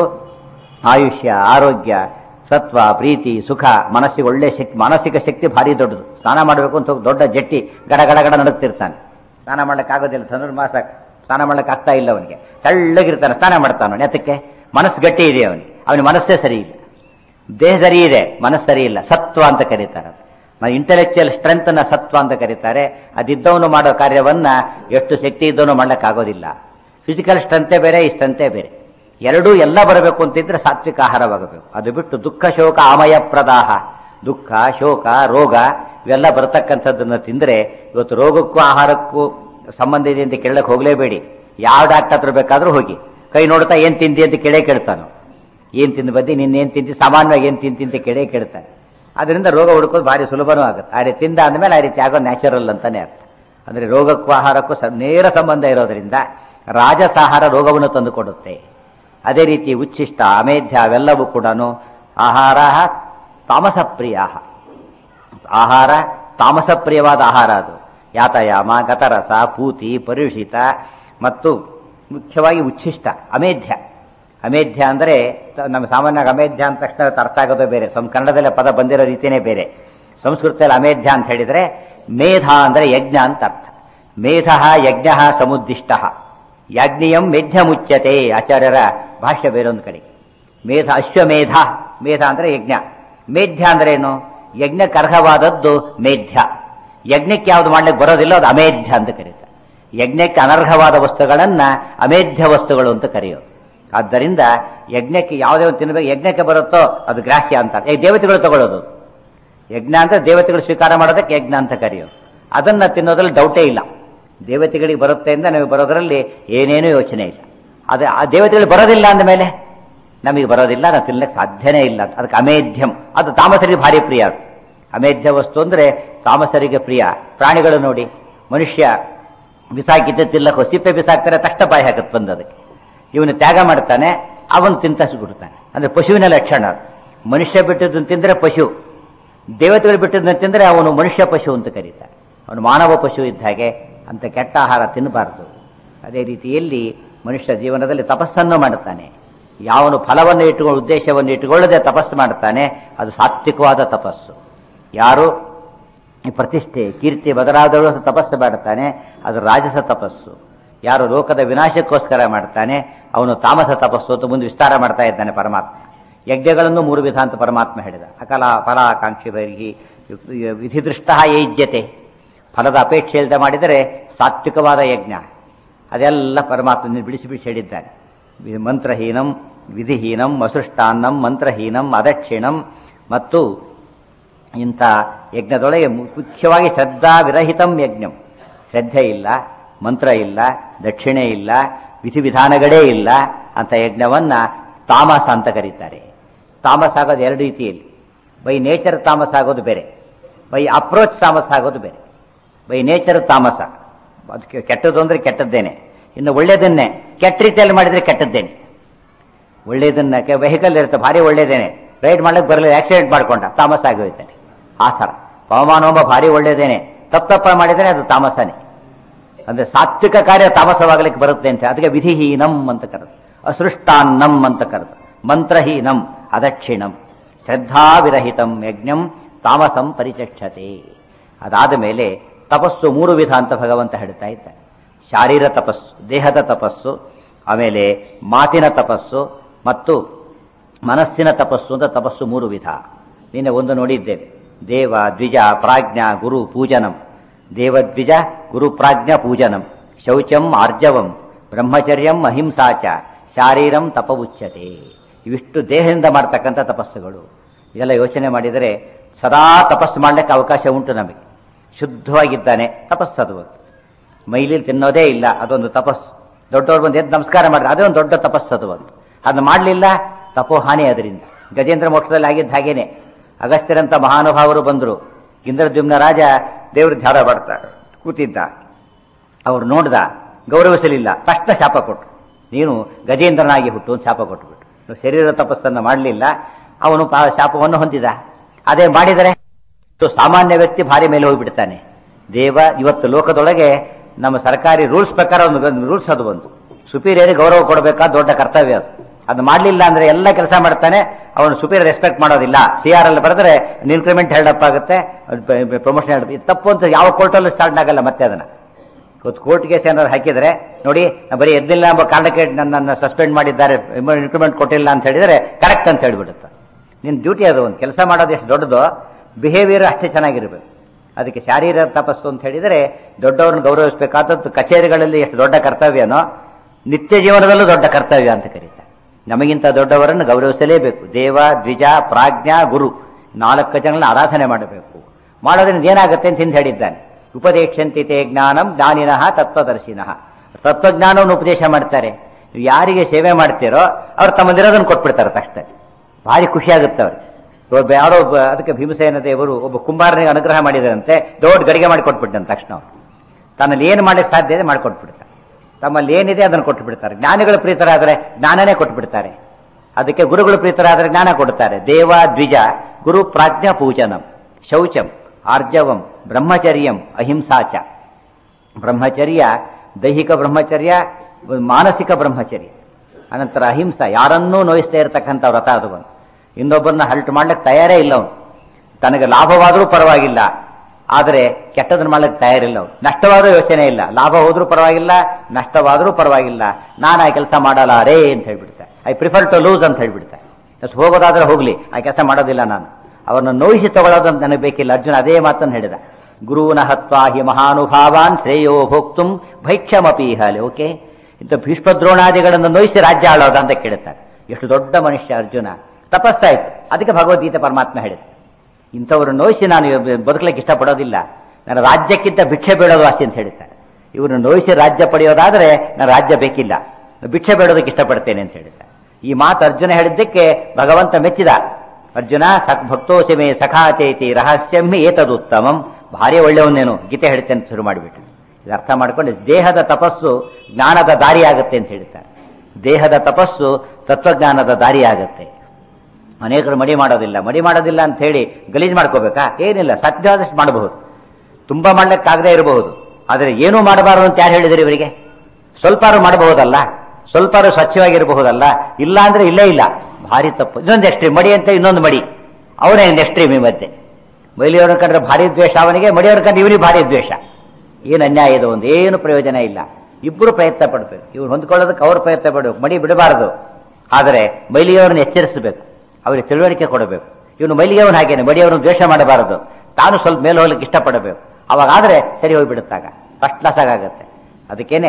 ಆಯುಷ್ಯ ಆರೋಗ್ಯ ಸತ್ವ ಪ್ರೀತಿ ಸುಖ ಮನಸ್ಸಿಗೆ ಒಳ್ಳೆ ಶಕ್ತಿ ಮಾನಸಿಕ ಶಕ್ತಿ ಭಾರಿ ದೊಡ್ಡದು ಸ್ನಾನ ಮಾಡಬೇಕು ಅಂತ ಹೋಗಿ ದೊಡ್ಡ ಜಟ್ಟಿ ಗಡ ಗಡ ಗಡ ನಡುತ್ತಿರ್ತಾನೆ ಸ್ನಾನ ಮಾಡ್ಲಿಕ್ಕೆ ಆಗೋದಿಲ್ಲ ಧನುರ್ಮಾಸ ಸ್ನಾನ ಮಾಡ್ಲಿಕ್ಕೆ ಆಗ್ತಾ ಇಲ್ಲ ಅವನಿಗೆ ತೆಳ್ಳಗಿರ್ತಾನೆ ಸ್ನಾನ ಮಾಡ್ತಾನೆ ನೆತ್ತಕ್ಕೆ ಮನಸ್ಸು ಗಟ್ಟಿ ಇದೆ ಅವನಿಗೆ ಅವನ ಮನಸ್ಸೇ ಸರಿ ಇಲ್ಲ ದೇಹ ಸರಿ ಇದೆ ಮನಸ್ಸು ಸರಿ ಇಲ್ಲ ಸತ್ವ ಅಂತ ಕರೀತಾರೆ ಇಂಟೆಲೆಕ್ಚುಯಲ್ ಸ್ಟ್ರೆಂತ್ ಅನ್ನ ಸತ್ವ ಅಂತ ಕರೀತಾರೆ ಅದಿದ್ದವನು ಮಾಡೋ ಕಾರ್ಯವನ್ನ ಎಷ್ಟು ಶಕ್ತಿ ಇದ್ದವನು ಮಾಡ್ಲಿಕ್ಕಾಗೋದಿಲ್ಲ ಫಿಸಿಕಲ್ ಸ್ಟ್ರೆಂತೇ ಬೇರೆ ಈ ಸ್ಟ್ರೆಂತೇ ಬೇರೆ ಎರಡೂ ಎಲ್ಲ ಬರಬೇಕು ಅಂತಿದ್ರೆ ಸಾತ್ವಿಕ ಆಹಾರವಾಗಬೇಕು ಅದು ಬಿಟ್ಟು ದುಃಖ ಶೋಕ ಆಮಯ ಪ್ರದಾಹ ದುಃಖ ಶೋಕ ರೋಗ ಇವೆಲ್ಲ ಬರತಕ್ಕಂಥದ್ದನ್ನು ತಿಂದರೆ ಇವತ್ತು ರೋಗಕ್ಕೂ ಆಹಾರಕ್ಕೂ ಸಂಬಂಧ ಇದೆ ಅಂತ ಕೇಳಕ್ಕೆ ಹೋಗಲೇಬೇಡಿ ಯಾವ ಡಾಕ್ಟರ್ ಹತ್ರ ಬೇಕಾದ್ರೂ ಹೋಗಿ ಕೈ ನೋಡ್ತಾ ಏನ್ ತಿಂದಿ ಅಂತ ಕೇಳೇ ಕೇಳ್ತಾನು ಏನ್ ತಿಂದು ಬದ್ದಿ ನಿನ್ನೇನ್ ತಿಂತಿ ಸಾಮಾನ್ಯವಾಗಿ ಏನ್ ತಿಂತಿ ಅಂತ ಕೇಳೇ ಕೇಳ್ತಾನೆ ಅದರಿಂದ ರೋಗ ಹುಡುಕೋದು ಭಾರಿ ಸುಲಭನೂ ಆಗುತ್ತೆ ಆ ರೀತಿ ತಿಂದ ಅಂದಮೇಲೆ ಆ ರೀತಿ ಆಗೋ ನ್ಯಾಚುರಲ್ ಅಂತಾನೆ ಅರ್ಥ ಅಂದ್ರೆ ರೋಗಕ್ಕೂ ಆಹಾರಕ್ಕೂ ಸ- ನೇರ ಸಂಬಂಧ ಇರೋದ್ರಿಂದ ರಾಜಸಾಹಾರ ರೋಗವನ್ನು ತಂದುಕೊಡುತ್ತೆ ಅದೇ ರೀತಿ ಉಚ್ಚಿಷ್ಟ ಅಮೇಧ್ಯ ಅವೆಲ್ಲವೂ ಕೂಡ ಆಹಾರ ತಾಮಸಪ್ರಿಯ ಆಹಾರ ತಾಮಸಪ್ರಿಯವಾದ ಆಹಾರ ಅದು ಯಾತಯಾಮ ಗತರಸ ಪೂತಿ ಪರಿಷಿತ ಮತ್ತು ಮುಖ್ಯವಾಗಿ ಉಚ್ಛಿಷ್ಟ ಅಮೇಧ್ಯ ಅಮೇಧ್ಯ ಅಂದರೆ ತ- ನಮ್ಮ ಸಾಮಾನ್ಯವಾಗಿ ಅಮೇಧ್ಯ ಅಂದ ತಕ್ಷಣ ಅದಕ್ಕೆ ಅರ್ಥ ಆಗೋದೇ ಬೇರೆ ಸಂ ಕನ್ನಡದಲ್ಲಿ ಪದ ಬಂದಿರೋ ರೀತಿಯೇ ಬೇರೆ ಸಂಸ್ಕೃತದಲ್ಲಿ ಅಮೇಧ್ಯ ಅಂತ ಹೇಳಿದರೆ ಮೇಧ ಅಂದರೆ ಯಜ್ಞ ಅಂತ ಅರ್ಥ ಮೇಧ ಯಜ್ಞ ಸಮುದ್ದಿಷ್ಟ ಯಾಜ್ಞಿಯಂ ಮೇಧ್ಯ ಮುಚ್ಯತೆ ಆಚಾರ್ಯರ ಭಾಷ್ಯ ಬೇರೊಂದು ಕಡೆ ಮೇಧ ಅಶ್ವಮೇಧ ಮೇಧ ಅಂದರೆ ಯಜ್ಞ ಮೇಧ್ಯ ಅಂದ್ರೆ ಏನು ಯಜ್ಞಕ್ಕೆ ಅರ್ಹವಾದದ್ದು ಮೇಧ್ಯ ಯಜ್ಞಕ್ಕೆ ಯಾವುದು ಮಾಡ್ಲಿಕ್ಕೆ ಬರೋದಿಲ್ಲ ಅದು ಅಮೇಧ್ಯ ಅಂತ ಕರೀತಾರೆ ಯಜ್ಞಕ್ಕೆ ಅನರ್ಹವಾದ ವಸ್ತುಗಳನ್ನ ಅಮೇಧ್ಯ ವಸ್ತುಗಳು ಅಂತ ಕರೆಯೋದು ಆದ್ದರಿಂದ ಯಜ್ಞಕ್ಕೆ ಯಾವುದೇ ಒಂದು ತಿನ್ನಬೇಕು ಯಜ್ಞಕ್ಕೆ ಬರುತ್ತೋ ಅದು ಗ್ರಾಹ್ಯ ಅಂತ ಏ, ದೇವತೆಗಳು ತಗೊಳ್ಳೋದು ಯಜ್ಞ ಅಂದ್ರೆ ದೇವತೆಗಳು ಸ್ವೀಕಾರ ಮಾಡೋದಕ್ಕೆ ಯಜ್ಞ ಅಂತ ಕರೆಯೋದು ಅದನ್ನ ತಿನ್ನೋದ್ರಲ್ಲಿ ಡೌಟೇ ಇಲ್ಲ ದೇವತೆಗಳಿಗೆ ಬರುತ್ತೆ ಅಂತ ನಮಗೆ ಬರೋದ್ರಲ್ಲಿ ಏನೇನೂ ಯೋಚನೆ ಇಲ್ಲ ಅದು ಆ ದೇವತೆಗಳು ಬರೋದಿಲ್ಲ ಅಂದಮೇಲೆ ನಮಗೆ ಬರೋದಿಲ್ಲ ನಾವು ತಿನ್ನಕ್ಕೆ ಸಾಧ್ಯನೇ ಇಲ್ಲ ಅದಕ್ಕೆ ಅಮೇಧ್ಯಂ ಅದು ತಾಮಸರಿಗೆ ಭಾರಿ ಪ್ರಿಯ ಅದು ಅಮೇಧ್ಯ ವಸ್ತು ಅಂದ್ರೆ ತಾಮಸರಿಗೆ ಪ್ರಿಯ ಪ್ರಾಣಿಗಳು ನೋಡಿ ಮನುಷ್ಯ ಬಿಸಾಕಿದ್ದೆ ತಿಲ್ಲಕ್ಕೋ ಸಿಪ್ಪೆ ಬಿಸಾಕ್ತಾರೆ ತಕ್ಷಣ ಬಾಯಿ ಹಾಕತ್ ಬಂದದಕ್ಕೆ ಇವನು ತ್ಯಾಗ ಮಾಡ್ತಾನೆ ಅವನು ತಿಂತ ಬಿಡ್ತಾನೆ ಅಂದ್ರೆ ಪಶುವಿನ ಲಕ್ಷಣ ಅದು. ಮನುಷ್ಯ ಬಿಟ್ಟದ್ದನ್ನು ತಿಂದ್ರೆ ಪಶು ದೇವತೆಗಳು ಬಿಟ್ಟದ್ದನ್ನು ತಿಂದ್ರೆ ಅವನು ಮನುಷ್ಯ ಪಶು ಅಂತ ಕರೀತಾರೆ ಅವನು ಮಾನವ ಪಶು ಇದ್ದ ಹಾಗೆ ಅಂತ ಕೆಟ್ಟ ಆಹಾರ ತಿನ್ನಬಾರದು ಅದೇ ರೀತಿಯಲ್ಲಿ ಮನುಷ್ಯ ಜೀವನದಲ್ಲಿ ತಪಸ್ಸನ್ನು ಮಾಡುತ್ತಾನೆ ಯಾವನು ಫಲವನ್ನು ಇಟ್ಟುಕೊಂಡು ಉದ್ದೇಶವನ್ನು ಇಟ್ಟುಕೊಳ್ಳದೆ ತಪಸ್ಸು ಮಾಡ್ತಾನೆ ಅದು ಸಾತ್ವಿಕವಾದ ತಪಸ್ಸು ಯಾರು ಈ ಪ್ರತಿಷ್ಠೆ ಕೀರ್ತಿ ಬದಲಾದವರು ತಪಸ್ಸು ಮಾಡುತ್ತಾನೆ ಅದು ರಾಜಸ ತಪಸ್ಸು ಯಾರು ಲೋಕದ ವಿನಾಶಕ್ಕೋಸ್ಕರ ಮಾಡ್ತಾನೆ ಅವನು ತಾಮಸ ತಪಸ್ಸು ಅಂತ ಮುಂದೆ ವಿಸ್ತಾರ ಮಾಡ್ತಾ ಇದ್ದಾನೆ ಪರಮಾತ್ಮ ಯಜ್ಞಗಳನ್ನು ಮೂರು ವಿಧ ಅಂತ ಪರಮಾತ್ಮ ಹೇಳಿದ ಅಕಲ ಫಲಾಕಾಂಕ್ಷಿ ಬರಿಗೆ ವಿಧಿದೃಷ್ಟ ಯಜ್ಞತೆ ಫಲದ ಅಪೇಕ್ಷೆ ಇಲ್ಲದೆ ಮಾಡಿದರೆ ಸಾತ್ವಿಕವಾದ ಯಜ್ಞ ಅದೆಲ್ಲ ಪರಮಾತ್ಮ ಬಿಡಿಸಿ ಬಿಡಿಸಿ ಹೇಳಿದ್ದಾನೆ ವಿ- ಮಂತ್ರಹೀನಂ ವಿಧಿಹೀನಂ ಅಸೃಷ್ಟಾನ್ನಂ ಮಂತ್ರಹೀನಂ ಅದಕ್ಷಿಣಂ ಮತ್ತು ಇಂಥ ಯಜ್ಞದೊಳಗೆ ಮು- ಮುಖ್ಯವಾಗಿ ಶ್ರದ್ಧಾ ವಿರಹಿತಂ ಯಜ್ಞಂ ಶ್ರದ್ಧೆ ಇಲ್ಲ ಮಂತ್ರ ಇಲ್ಲ ದಕ್ಷಿಣೆ ಇಲ್ಲ ವಿಧಿವಿಧಾನಗಳೇ ಇಲ್ಲ ಅಂತ ಯಜ್ಞವನ್ನ ತಾಮಸ ಅಂತ ಕರೀತಾರೆ ತಾಮಸ ಆಗೋದು ಎರಡು ರೀತಿಯಲ್ಲಿ ಬೈ ನೇಚರ್ ತಾಮಸ ಆಗೋದು ಬೇರೆ ಬೈ ಅಪ್ರೋಚ್ ತಾಮಸ ಆಗೋದು ಬೇರೆ ಬೈ ನೇಚರ್ ತಾಮಸ ಅದಕ್ಕೆ ಕೆಟ್ಟದ್ದು ಅಂದ್ರೆ ಕೆಟ್ಟದ್ದೇನೆ ಇನ್ನು ಒಳ್ಳೇದನ್ನೇ ಕೆಟ್ಟ ರೀತಿಯಲ್ಲಿ ಮಾಡಿದ್ರೆ ಕೆಟ್ಟದ್ದೇನೆ ಒಳ್ಳೇದನ್ನ ವೆಹಿಕಲ್ ಇರುತ್ತೆ ಭಾರಿ ಒಳ್ಳೇದೇನೆ ರೈಡ್ ಮಾಡ್ಲಿಕ್ಕೆ ಬರಲಿಲ್ಲ ಆಕ್ಸಿಡೆಂಟ್ ಮಾಡ್ಕೊಂಡ ತಾಮಸ ಆಗಿ ಹೋಯ್ತಾನೆ ಆ ಥರ ಪವಮಾನೋಮ ಭಾರಿ ಒಳ್ಳೇದೇನೆ ತಪ್ಪು ತಪ್ಪ ಮಾಡಿದರೆ ಅದು ತಾಮಸನೇ ಅಂದ್ರೆ ಸಾತ್ವಿಕ ಕಾರ್ಯ ತಾಮಸವಾಗಲಿಕ್ಕೆ ಬರುತ್ತೆ ಅಂತ ಅದಕ್ಕೆ ವಿಧಿಹೀನಂ ಅಂತ ಕರೆದು ಅಸೃಷ್ಟಾನ್ನಂ ಅಂತ ಕರೆದು ಮಂತ್ರಹೀನಂ ಅದಕ್ಷಿಣಂ ಶ್ರದ್ಧಾವಿರಹಿತಂ ಯಜ್ಞಂ ತಾಮಸಂ ಪರಿಚಕ್ಷತೆ ಅದಾದ ಮೇಲೆ ತಪಸ್ಸು ಮೂರು ವಿಧ ಅಂತ ಭಗವಂತ ಹೇಳ್ತಾ ಇದ್ದ ಶಾರೀರ ತಪಸ್ಸು ದೇಹದ ತಪಸ್ಸು ಆಮೇಲೆ ಮಾತಿನ ತಪಸ್ಸು ಮತ್ತು ಮನಸ್ಸಿನ ತಪಸ್ಸು ಅಂತ ತಪಸ್ಸು ಮೂರು ವಿಧ ನಿನ್ನೆ ಒಂದು ನೋಡಿದ್ದೇವೆ ದೇವ ದ್ವಿಜ ಪ್ರಾಜ್ಞಾ ಗುರು ಪೂಜನಂ ದೇವದ್ವಿಜ ಗುರು ಪ್ರಾಜ್ಞಾ ಪೂಜನಂ ಶೌಚಂ ಆರ್ಜವಂ ಬ್ರಹ್ಮಚರ್ಯಂ ಅಹಿಂಸಾಚ ಶಾರೀರಂ ತಪ ಉಚ್ಯತೆ ಇವಿಷ್ಟು ದೇಹದಿಂದ ಮಾಡ್ತಕ್ಕಂಥ ತಪಸ್ಸುಗಳು ಇದೆಲ್ಲ ಯೋಚನೆ ಮಾಡಿದರೆ ಸದಾ ತಪಸ್ಸು ಮಾಡಲಿಕ್ಕೆ ಅವಕಾಶ ಉಂಟು ನಮಗೆ ಶುದ್ಧವಾಗಿದ್ದಾನೆ ತಪಸ್ಸದು ಅದು ಮೈಲಿಲ್ ತಿನ್ನೋದೇ ಇಲ್ಲ ಅದೊಂದು ತಪಸ್ಸು ದೊಡ್ಡವ್ರು ಬಂದು ಎದ್ದು ನಮಸ್ಕಾರ ಮಾಡಿದ್ರೆ ಅದೇ ಒಂದು ದೊಡ್ಡ ತಪಸ್ಸದು ಒಂದು ಅದನ್ನ ಮಾಡಲಿಲ್ಲ ತಪೋಹಾನಿ ಅದರಿಂದ ಗಜೇಂದ್ರ ಮೋಕ್ಷದಲ್ಲಿ ಆಗಿದ್ದ ಹಾಗೇನೆ ಅಗಸ್ತ್ಯರಂತ ಮಹಾನುಭಾವರು ಬಂದರು ಇಂದ್ರದ್ಯುಮ್ನ ರಾಜ ದೇವ್ರ ಧ್ಯಾನ ಮಾಡ್ತಾರೆ ಕೂತಿದ್ದ ಅವ್ರು ನೋಡ್ದ ಗೌರವಿಸಲಿಲ್ಲ ತಕ್ಷಣ ಶಾಪ ಕೊಟ್ಟರು ನೀನು ಗಜೇಂದ್ರನಾಗಿ ಹುಟ್ಟು ಅಂತ ಶಾಪ ಕೊಟ್ಟುಬಿಟ್ಟು ಶರೀರ ತಪಸ್ಸನ್ನು ಮಾಡಲಿಲ್ಲ ಅವನು ಪಾ- ಶಾಪವನ್ನು ಹೊಂದಿದ ಅದೇ ಮಾಡಿದರೆ ಇವತ್ತು ಸಾಮಾನ್ಯ ವ್ಯಕ್ತಿ ಭಾರಿ ಮೇಲೆ ಹೋಗಿಬಿಡ್ತಾನೆ ದೇವ ಇವತ್ತು ಲೋಕದೊಳಗೆ ನಮ್ಮ ಸರ್ಕಾರಿ ರೂಲ್ಸ್ ಪ್ರಕಾರ ಒಂದು ರೂಲ್ಸ್ ಅದು ಒಂದು ಸುಪೀರಿಯರ್ ಗೌರವ ಕೊಡಬೇಕಾದ ದೊಡ್ಡ ಕರ್ತವ್ಯ ಅದು ಅದು ಮಾಡಲಿಲ್ಲ ಅಂದ್ರೆ ಎಲ್ಲ ಕೆಲಸ ಮಾಡ್ತಾನೆ ಅವನು ಸುಪೀರಿಯರ್ ರೆಸ್ಪೆಕ್ಟ್ ಮಾಡೋದಿಲ್ಲ ಸಿ ಆರ್ ಅಲ್ಲಿ ಬರೆದ್ರೆ ಇನ್ಕ್ರಿಮೆಂಟ್ ಹೆಲ್ಡಪ್ ಆಗುತ್ತೆ ಪ್ರಮೋಷನ್ ಹೆಲ್ಡಪ್ ಇದು ತಪ್ಪು ಅಂತ ಯಾವ ಕೋರ್ಟಲ್ಲೂ ಸ್ಟಾರ್ಟ್ ಆಗಲ್ಲ ಮತ್ತೆ ಅದನ್ನ ಇವತ್ತು ಕೋರ್ಟ್ ಕೇಸ್ ಏನಾದ್ರು ಹಾಕಿದ್ರೆ ನೋಡಿ ನಾ ಬರೀ ಎದ್ದಿಲ್ಲ ಎಂಬ ಕಾರಣಕ್ಕೆ ನನ್ನನ್ನು ಸಸ್ಪೆಂಡ್ ಮಾಡಿದ್ದಾರೆ ಇನ್ಕ್ರಿಮೆಂಟ್ ಕೊಟ್ಟಿಲ್ಲ ಅಂತ ಹೇಳಿದರೆ ಕರೆಕ್ಟ್ ಅಂತ ಹೇಳಿಬಿಡುತ್ತೆ ನಿನ್ನ ಡ್ಯೂಟಿ ಅದು ಒಂದು ಕೆಲಸ ಮಾಡೋದು ಎಷ್ಟು ದೊಡ್ಡದು ಬಿಹೇವಿಯರ್ ಅಷ್ಟೇ ಚೆನ್ನಾಗಿರ್ಬೇಕು ಅದಕ್ಕೆ ಶಾರೀರ ತಪಸ್ಸು ಅಂತ ಹೇಳಿದರೆ ದೊಡ್ಡವ್ರನ್ನ ಗೌರವಿಸಬೇಕಾದದ್ದು ಕಚೇರಿಗಳಲ್ಲಿ ಎಷ್ಟು ದೊಡ್ಡ ಕರ್ತವ್ಯನೋ ನಿತ್ಯ ಜೀವನದಲ್ಲೂ ದೊಡ್ಡ ಕರ್ತವ್ಯ ಅಂತ ಕರೀತಾರೆ ನಮಗಿಂತ ದೊಡ್ಡವರನ್ನು ಗೌರವಿಸಲೇಬೇಕು ದೇವ ದ್ವಿಜ ಪ್ರಾಜ್ಞಾ ಗುರು ನಾಲ್ಕು ಜನಗಳನ್ನ ಆರಾಧನೆ ಮಾಡಬೇಕು ಮಾಡೋದ್ರಿಂದ ಏನಾಗುತ್ತೆ ಅಂತ ಹಿಂದೆ ಹೇಳಿದ್ದಾನೆ ಉಪದೇಶಂತಿತೆ ಜ್ಞಾನಂ ಜ್ಞಾನಿನಃ ತತ್ವದರ್ಶಿನಃ ತತ್ವಜ್ಞಾನವನ್ನು ಉಪದೇಶ ಮಾಡ್ತಾರೆ ನೀವು ಯಾರಿಗೆ ಸೇವೆ ಮಾಡ್ತೀರೋ ಅವ್ರು ತಮ್ಮದಿರೋದನ್ನು ಕೊಟ್ಬಿಡ್ತಾರೆ ತಕ್ಷಣ ಭಾರಿ ಖುಷಿ ಆಗುತ್ತೆ ಅವ್ರಿಗೆ ಒಬ್ಬ ಯಾರೋ ಒಬ್ಬ ಅದಕ್ಕೆ ಭೀಮಸೇನ ದೇವರು ಒಬ್ಬ ಕುಂಬಾರನಿಗೆ ಅನುಗ್ರಹ ಮಾಡಿದರಂತೆ ದೊಡ್ಡ ಗಡಿಗೆ ಮಾಡಿ ಕೊಟ್ಬಿಟ್ಟಂತೆ ತಕ್ಷಣ ಅವ್ರು ತನ್ನಲ್ಲಿ ಏನು ಮಾಡಕ್ಕೆ ಸಾಧ್ಯ ಇದೆ ಮಾಡಿಕೊಟ್ಬಿಡ್ತಾರೆ ತಮ್ಮಲ್ಲಿ ಏನಿದೆ ಅದನ್ನು ಕೊಟ್ಟು ಬಿಡ್ತಾರೆ ಜ್ಞಾನಿಗಳು ಪ್ರೀತರಾದರೆ ಜ್ಞಾನನೇ ಕೊಟ್ಟು ಬಿಡ್ತಾರೆ ಅದಕ್ಕೆ ಗುರುಗಳು ಪ್ರೀತರಾದರೆ ಜ್ಞಾನ ಕೊಡ್ತಾರೆ ದೇವ ದ್ವಿಜ ಗುರು ಪ್ರಾಜ್ಞಾ ಪೂಜನಂ ಶೌಚಂ ಆರ್ಜವಂ ಬ್ರಹ್ಮಚರ್ಯಂ ಅಹಿಂಸಾಚ ಬ್ರಹ್ಮಚರ್ಯ ದೈಹಿಕ ಬ್ರಹ್ಮಚರ್ಯ ಮಾನಸಿಕ ಬ್ರಹ್ಮಚರ್ಯ ಅನಂತರ ಅಹಿಂಸ ಯಾರನ್ನೂ ನೋಯಿಸ್ತಾ ಇರತಕ್ಕಂಥ ವ್ರತ ಅದು ಒಂದು ಇನ್ನೊಬ್ಬರನ್ನ ಹಲ್ಟ್ ಮಾಡ್ಲಿಕ್ಕೆ ತಯಾರೇ ಇಲ್ಲ ಅವನು ತನಗೆ ಲಾಭವಾದರೂ ಪರವಾಗಿಲ್ಲ ಆದರೆ ಕೆಟ್ಟದನ್ನು ಮಾಡ್ಲಿಕ್ಕೆ ತಯಾರಿಲ್ಲ ಅವನು ನಷ್ಟವಾದರೂ ಯೋಚನೆ ಇಲ್ಲ ಲಾಭ ಹೋದ್ರೂ ಪರವಾಗಿಲ್ಲ ನಷ್ಟವಾದರೂ ಪರವಾಗಿಲ್ಲ ನಾನು ಆ ಕೆಲಸ ಮಾಡಲಾರೇ ಅಂತ ಹೇಳ್ಬಿಡ್ತೆ ಐ ಪ್ರಿಫರ್ ಟು ಲೂಸ್ ಅಂತ ಹೇಳ್ಬಿಡ್ತೆ ಅಷ್ಟು ಹೋಗೋದಾದ್ರೆ ಹೋಗ್ಲಿ ಆ ಕೆಲಸ ಮಾಡೋದಿಲ್ಲ ನಾನು ಅವರನ್ನು ನೋಯಿಸಿ ತಗೊಳ್ಳೋದು ಅಂತ ನನಗೆ ಬೇಕಿಲ್ಲ ಅರ್ಜುನ ಅದೇ ಮಾತನ್ನು ಹೇಳಿದ ಗುರುವಿನ ಹತ್ವಾ ಹಿ ಮಹಾನುಭಾವಾನ್ ಶ್ರೇಯೋ ಭೋಕ್ತುಂ ಭೈಕ್ಷಮಪೀಹ ಓಕೆ ಇಂಥ ಭೀಷ್ಮದ್ರೋಣಾದಿಗಳನ್ನು ನೋಯಿಸಿ ರಾಜ್ಯ ಆಳೋದ ಅಂತ ಕೇಳುತ್ತಾರೆ ಎಷ್ಟು ದೊಡ್ಡ ಮನುಷ್ಯ ಅರ್ಜುನ ತಪಸ್ಸಾಯ್ತು ಅದಕ್ಕೆ ಭಗವದ್ಗೀತೆ ಪರಮಾತ್ಮ ಹೇಳಿದ ಇಂಥವ್ರು ನೋಯಿಸಿ ನಾನು ಬದುಕಲಿಕ್ಕೆ ಇಷ್ಟಪಡೋದಿಲ್ಲ ನನ್ನ ರಾಜ್ಯಕ್ಕಿಂತ ಭಿಕ್ಷೆ ಬೇಡೋದು ಆಸೆ ಅಂತ ಹೇಳ್ತಾರೆ ಇವ್ರನ್ನ ನೋಯಿಸಿ ರಾಜ್ಯ ಪಡೆಯೋದಾದ್ರೆ ನಾನು ರಾಜ್ಯ ಬೇಕಿಲ್ಲ ಭಿಕ್ಷೆ ಬೇಡೋದಕ್ಕೆ ಇಷ್ಟಪಡ್ತೇನೆ ಅಂತ ಹೇಳ್ತಾರೆ ಈ ಮಾತು ಅರ್ಜುನ ಹೇಳಿದ್ದಕ್ಕೆ ಭಗವಂತ ಮೆಚ್ಚಿದ ಅರ್ಜುನ ಸಕ್ ಭಕ್ತೋಸಿಮೆ ಸಖಾಚೈತಿ ರಹಸ್ಯಮ್ಮಿ ಏತದುತ್ತಮಂ ಭಾರಿ ಒಳ್ಳೆಯವನೇನು ಗೀತೆ ಹೇಳ್ತೇನೆ ಅಂತ ಶುರು ಮಾಡಿಬಿಟ್ಟು ಇದು ಅರ್ಥ ಮಾಡ್ಕೊಂಡು ದೇಹದ ತಪಸ್ಸು ಜ್ಞಾನದ ದಾರಿ ಆಗುತ್ತೆ ಅಂತ ಹೇಳ್ತಾರೆ ದೇಹದ ತಪಸ್ಸು ತತ್ವಜ್ಞಾನದ ದಾರಿ ಆಗುತ್ತೆ ಅನೇಕರು ಮಡಿ ಮಾಡೋದಿಲ್ಲ ಮಡಿ ಮಾಡೋದಿಲ್ಲ ಅಂತ ಹೇಳಿ ಗಲೀಜು ಮಾಡ್ಕೋಬೇಕಾ ಏನಿಲ್ಲ ಸಾಧ್ಯವಾದಷ್ಟು ಮಾಡಬಹುದು ತುಂಬಾ ಮಾಡ್ಲಿಕ್ಕಾಗದೇ ಇರಬಹುದು ಆದರೆ ಏನೂ ಮಾಡಬಾರದು ಅಂತ ಯಾರು ಹೇಳಿದ್ರು ಇವರಿಗೆ ಸ್ವಲ್ಪಾರು ಮಾಡಬಹುದಲ್ಲ ಸ್ವಲ್ಪಾರು ಸ್ವಚ್ಛವಾಗಿರಬಹುದಲ್ಲ ಇಲ್ಲ ಅಂದ್ರೆ ಇಲ್ಲೇ ಇಲ್ಲ ಭಾರಿ ತಪ್ಪು ಇನ್ನೊಂದು ಎಕ್ಸ್ಟ್ರೀಮ್ ಮಡಿ ಅಂತ ಇನ್ನೊಂದು ಮಡಿ ಅವನೇ ಒಂದು ಎಕ್ಸ್ಟ್ರೀಮ್ ಈ ಮಧ್ಯೆ ಮೈಲಿಯವ್ರನ್ನ ಕಂಡ್ರೆ ಭಾರಿ ದ್ವೇಷ ಅವನಿಗೆ ಮಡಿಯವ್ರ ಕಂಡ್ರೆ ಇವನಿಗೆ ಭಾರಿ ದ್ವೇಷ ಏನು ಅನ್ಯಾಯ ಇದು ಒಂದು ಏನು ಪ್ರಯೋಜನ ಇಲ್ಲ ಇಬ್ಬರು ಪ್ರಯತ್ನ ಪಡಬೇಕು ಇವ್ರು ಹೊಂದ್ಕೊಳ್ಳೋದಕ್ಕೆ ಅವ್ರು ಪ್ರಯತ್ನ ಪಡಬೇಕು ಮಡಿ ಬಿಡಬಾರದು ಆದರೆ ಮೈಲಿಯವರನ್ನ ಎಚ್ಚರಿಸಬೇಕು ಅವರಿಗೆ ತಿಳುವಳಿಕೆ ಕೊಡಬೇಕು ಇವನು ಮೈಲಿಗೆಯವನು ಹಾಗೇನೆ ಮಡಿಯವರನ್ನು ದ್ವೇಷ ಮಾಡಬಾರದು ತಾನು ಸ್ವಲ್ಪ ಮೇಲೆ ಹೋಗ್ಲಿಕ್ಕೆ ಇಷ್ಟಪಡಬೇಕು ಅವಾಗ ಆದರೆ ಸರಿ ಹೋಗ್ಬಿಡುತ್ತಾಗ ಫಸ್ಟ್ ಕ್ಲಾಸ್ ಆಗುತ್ತೆ ಅದಕ್ಕೇನೆ